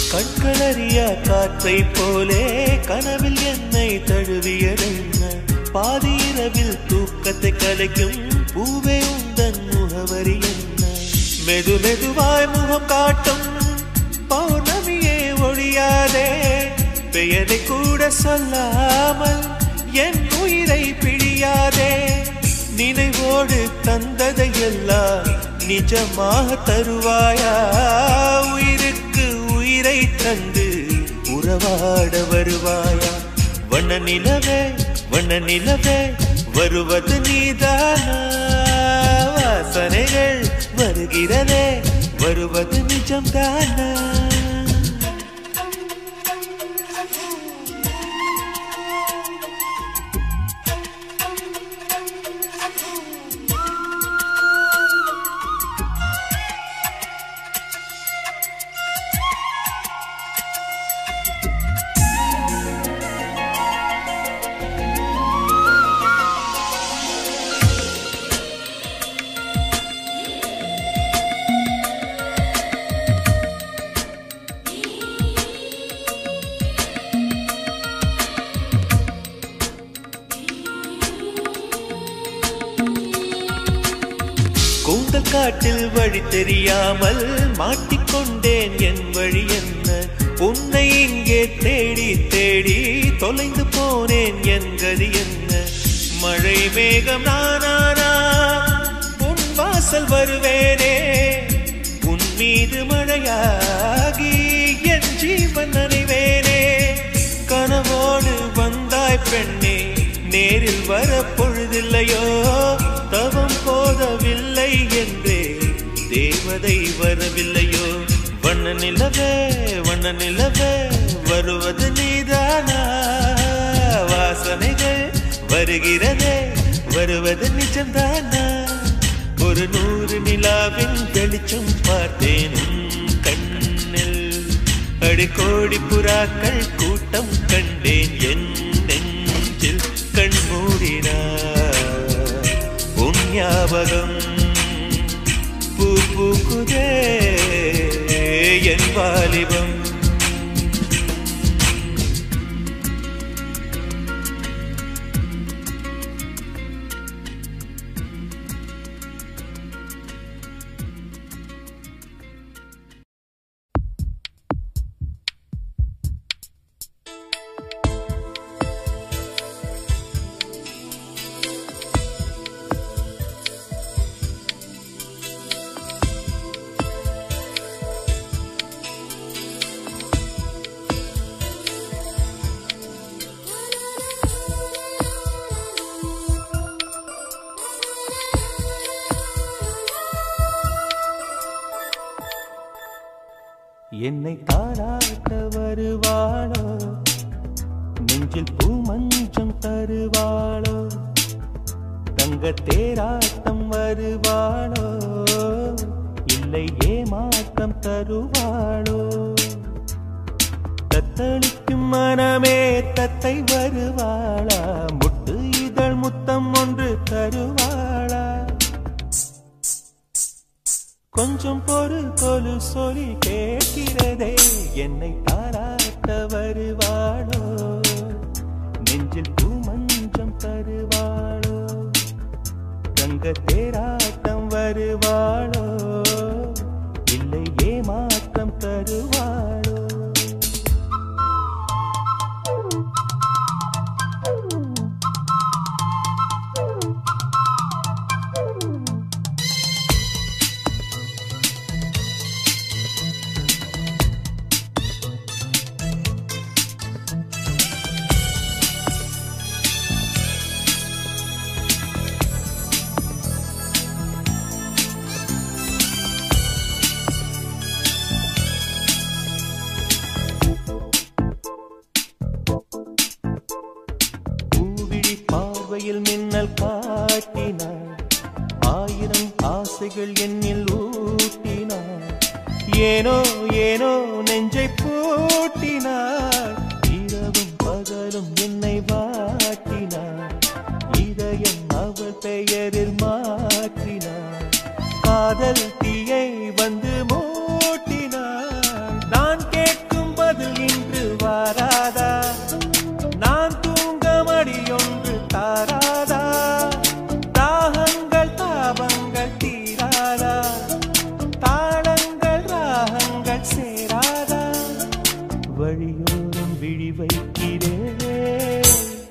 கண்களறியா காற்றை போலே கனவில் என்னை தழுவியதென்ன பாதி இரவில் தூக்கத்தை கலைக்கும் பூவே உந்தன் முகவரி என்ன மெது மெதுவாய் முகம் காட்டும் பௌர்ணமியே ஒழியாதே பெயரை கூட சொல்லாமல் என் உயிரை பிழியாதே நினைவோடு தந்ததையெல்லாம் நிஜமாக தருவாயா உயிருக்கு உயிரை தந்து உறவாட வருவாயா வண்ண நிலவே வண்ண நிலவே வருவது நீதானா வாசனைகள் வருகிறதே வருவது நிஜம்தானா கூந்தல் காட்டில் வழி தெரியாமல் மாட்டிக்கொண்டேன் என் வழி என்ன உன்னை இங்கே தேடி தேடி தொலைந்து போனேன் என் கதி என்ன மழை மேகம் நானானா உன் வாசல் வருவேனே உன் மீது மழையாகி என் ஜீவன் நனைவேனே கனவோடு வந்தாய் பெண்ணே நேரில் வர பொழுதில்லையோ தவம் போதவில்லை என்றே தேவதை வரவில்லையோ வண்ண நிலவே வண்ண நிலவே வருவது நீதானா வாசனைகள் வருகிறதே வருவது நிஜம்தானா ஒரு நூறு நிலாவின் வெளிச்சம் பார்த்தேன் உன் கண்ணில் அடிக்கோடி புறாக்கள் கூட்டம் கண்டேன் என் நெஞ்சில் கண் மூடினார் உன் ஞாபகம் பூ பூக்குதே என் வாலிபம் என்னை தாராட்ட வருவாளோ நெஞ்சில் பூமஞ்சம் தருவாளோ தங்க தேராட்டம் வருவாளோ இல்லை ஏமாற்றம் தருவாளோ தத்தளிக்கும் மனமே தத்தை வருவாளா முட்டு இதழ் முத்தம் ஒன்று தருவாளா கொஞ்சம் பொறு கொலு சொல்லி கேட்கிறதே என்னை தாராட்ட வருவாளோ நெஞ்சில் பூமஞ்சம் தருவாளோ கங்க தேராட்டம் வருவாளோ இல்லை ஏமாற்றம் தருவாளோ பூவிழி பார்வையில் மின்னல் காட்டினாள் ஆயிரம் ஆசைகள் என்னில் ஊட்டினாள் ஏனோ ஏனோ நெஞ்சை பூட்டினாள் இரவும் பகலும் என்னை வாட்டினாள் இதயம் அவள் பெயரில் மாற்றினாள் காதல் தீயை வந்து மூட்டினாள் நான் கேட்கும் விழி வைக்கிறேன்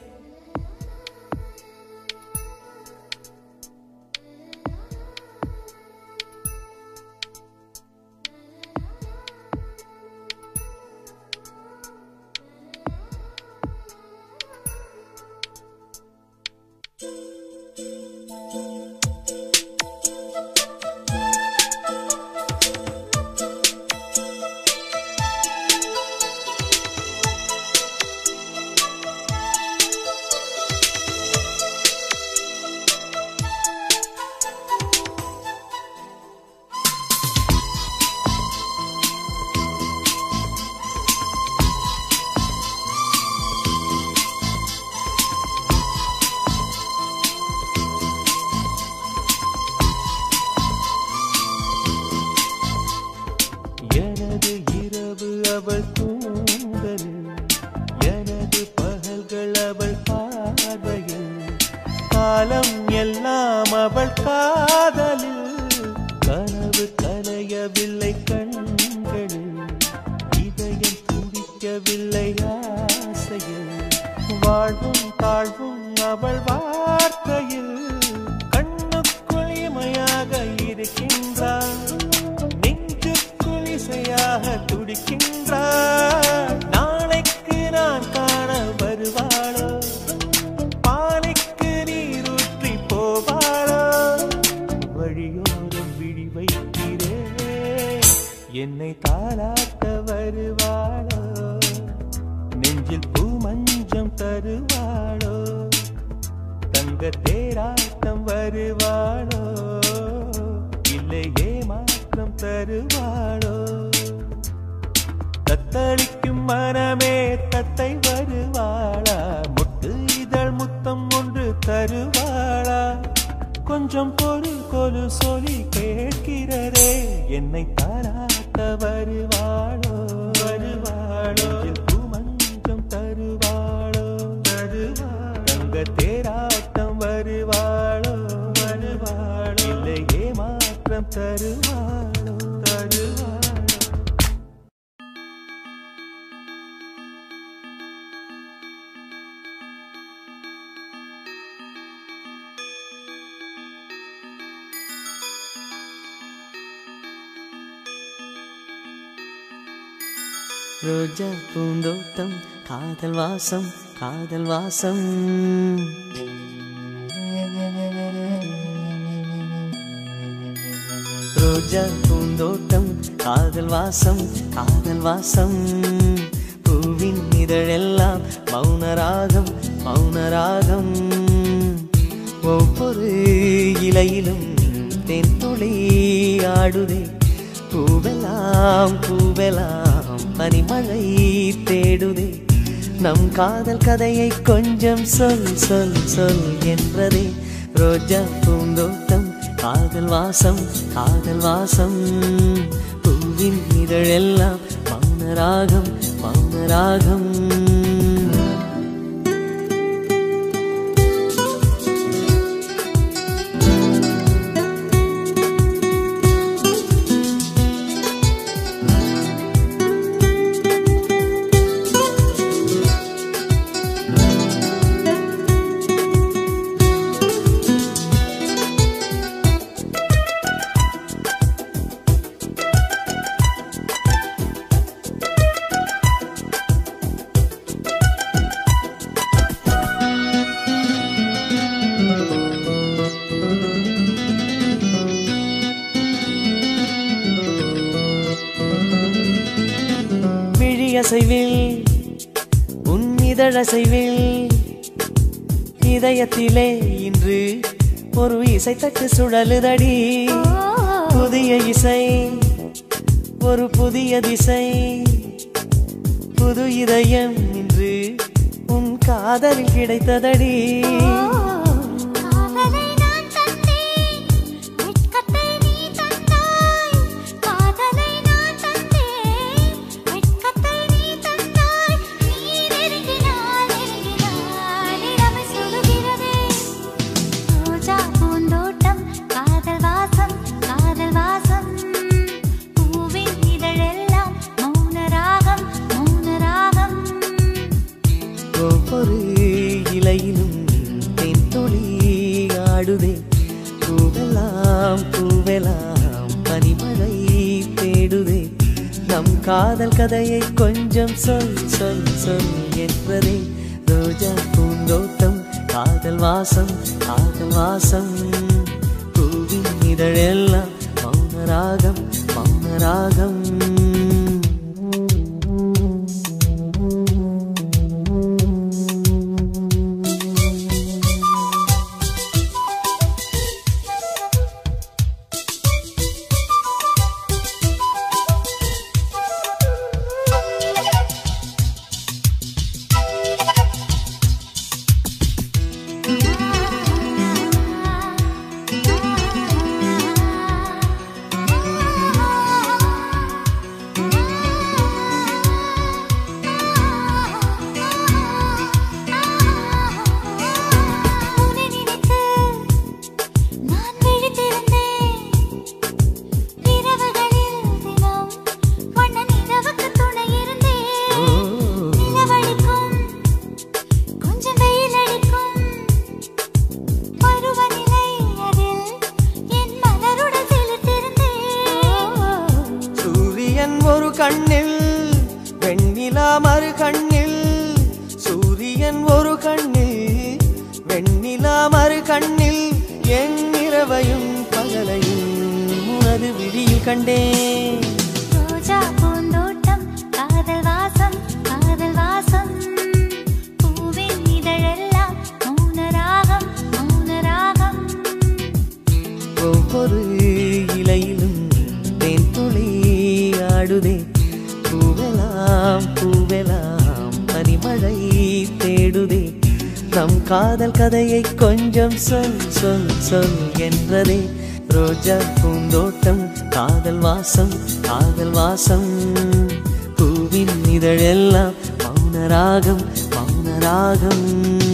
எனது இரவு அவள் தூங்கல் எனது பகல்கள் அவள் பார்வையில் காலம் எல்லாம் அவள் காதலில் கனவு கலையவில்லை கண்களில் இதயம் துடிக்கவில்லை ஆசையில் வாழ்வும் தாழ்வும் அவள் வார்த்தையில் கண்ணுக்குள் இமையாக இருக்கின்றாள் நெஞ்சுக்குள் இசையாக துடிக்கின்றாள் நாளைக்கு நான் காண வருவாளோ பாலைக்கு நீரூற்றி போவாளோ வழியோரம் விழி வைக்கிறேன் என்னை தாளாட்ட வருவாளோ நெஞ்சில் பூ மஞ்சம் தருவாளோ தங்க தேராட்டம் வருவாளோ இல்லை ஏமாற்றம் தருவாளோ தத்தளிக்கும் மனமே தத்தை வருவாளா முட்டு இதழ் முத்தம் ஒன்று தருவாளா கொஞ்சம் பொறு கொலு சொல்லி கேட்கிறதே என்னை தாராட்ட வருவாளோ வருவாளோ பூமஞ்சம் தருவாளோ தருவாளோ தங்க தேராட்டம் வருவாளோ வருவாளோ இல்லை ஏமாற்றம் தருவாளோ தருவாளோ ரோஜா பூந்தோட்டம் காதல் வாசம் காதல் வாசம் ரோஜா பூந்தோட்டம் காதல் வாசம் காதல் வாசம் பூவின் இதழெல்லாம் மௌனராகம் மௌனராகம் ஒவ்வொரு இலையிலும் தென்துளி ஆடுதே பூவெல்லாம் பூவெல்லாம் பனிமழை தேடுதே நம் காதல் கதையை கொஞ்சம் சொல் சொல் சொல் என்றதே ரோஜா பூந்தோட்டம் காதல் வாசம் காதல் வாசம் பூவின் இதழெல்லாம் மௌனராகம் மௌனராகம் விழியசைவில் உன் இதழசைவில் இதயத்திலே இன்று ஒரு இசைத்தட்டு சுழலுதடி புதிய இசை ஒரு புதிய திசை புது இதயம் இன்று உன் காதலில் கிடைத்ததடி காதலை நான் தந்தேன் வெட்கத்தை நீ தந்தாய் காதலை நான் தந்தேன் வெட்கத்தை நீ தந்தாய் நீ நெருங்கினாய் நெருங்கினாய் நிலவை சுடுகிறதே ரோஜா பூந்தோட்டம் காதல் வாசம் காதல் வாசம் பூவின் இதழெல்லாம் மௌன ராகம் மௌன ராகம் நம் காதல் கதையை கொஞ்சம் சொல் சொல் சொல் என்றதே ரோஜா பூந்தோட்டம் காதல் வாசம் காதல் வாசம் பூவின் இதழெல்லாம் மௌன ராகம் மௌன ராகம் உன்னை நினைத்து நான் விழித்திருந்தேன் இரவுகளில் தினம் வண்ண நிலவுக்கு துணை இருந்தேன் நிலவடிக்கும் கொஞ்சம் வெயில் அடிக்கும் பருவநிலை அதில் என் மலருடன் சிலிர்த்திருந்தேன் சூரியன் ஒரு கண்ணில் வெண்ணிலா மறு கண்ணில் சூரியன் ஒரு கண்ணில் வெண்ணிலா மறு கண்ணில் என் இரவையும் பகலையும் உனது விழியில் கண்டேன் ரோஜா பூந்தோட்டம் காதல் வாசம் காதல் வாசம் பூவின் இதழெல்லாம் மௌன ராகம் மௌன ராகம் ஒவ்வொரு இலையிலும் தேன் துளி ஆடுதே பூவெல்லாம் பூவெல்லாம் பனிமழை தேடுதே நம் காதல் கதையை கொஞ்சம் சொல் சொல் சொல் என்றதே ரோஜா பூந்தோட்டம் காதல் வாசம் காதல் வாசம் பூவின் இதழெல்லாம் மௌன ராகம் மௌன ராகம்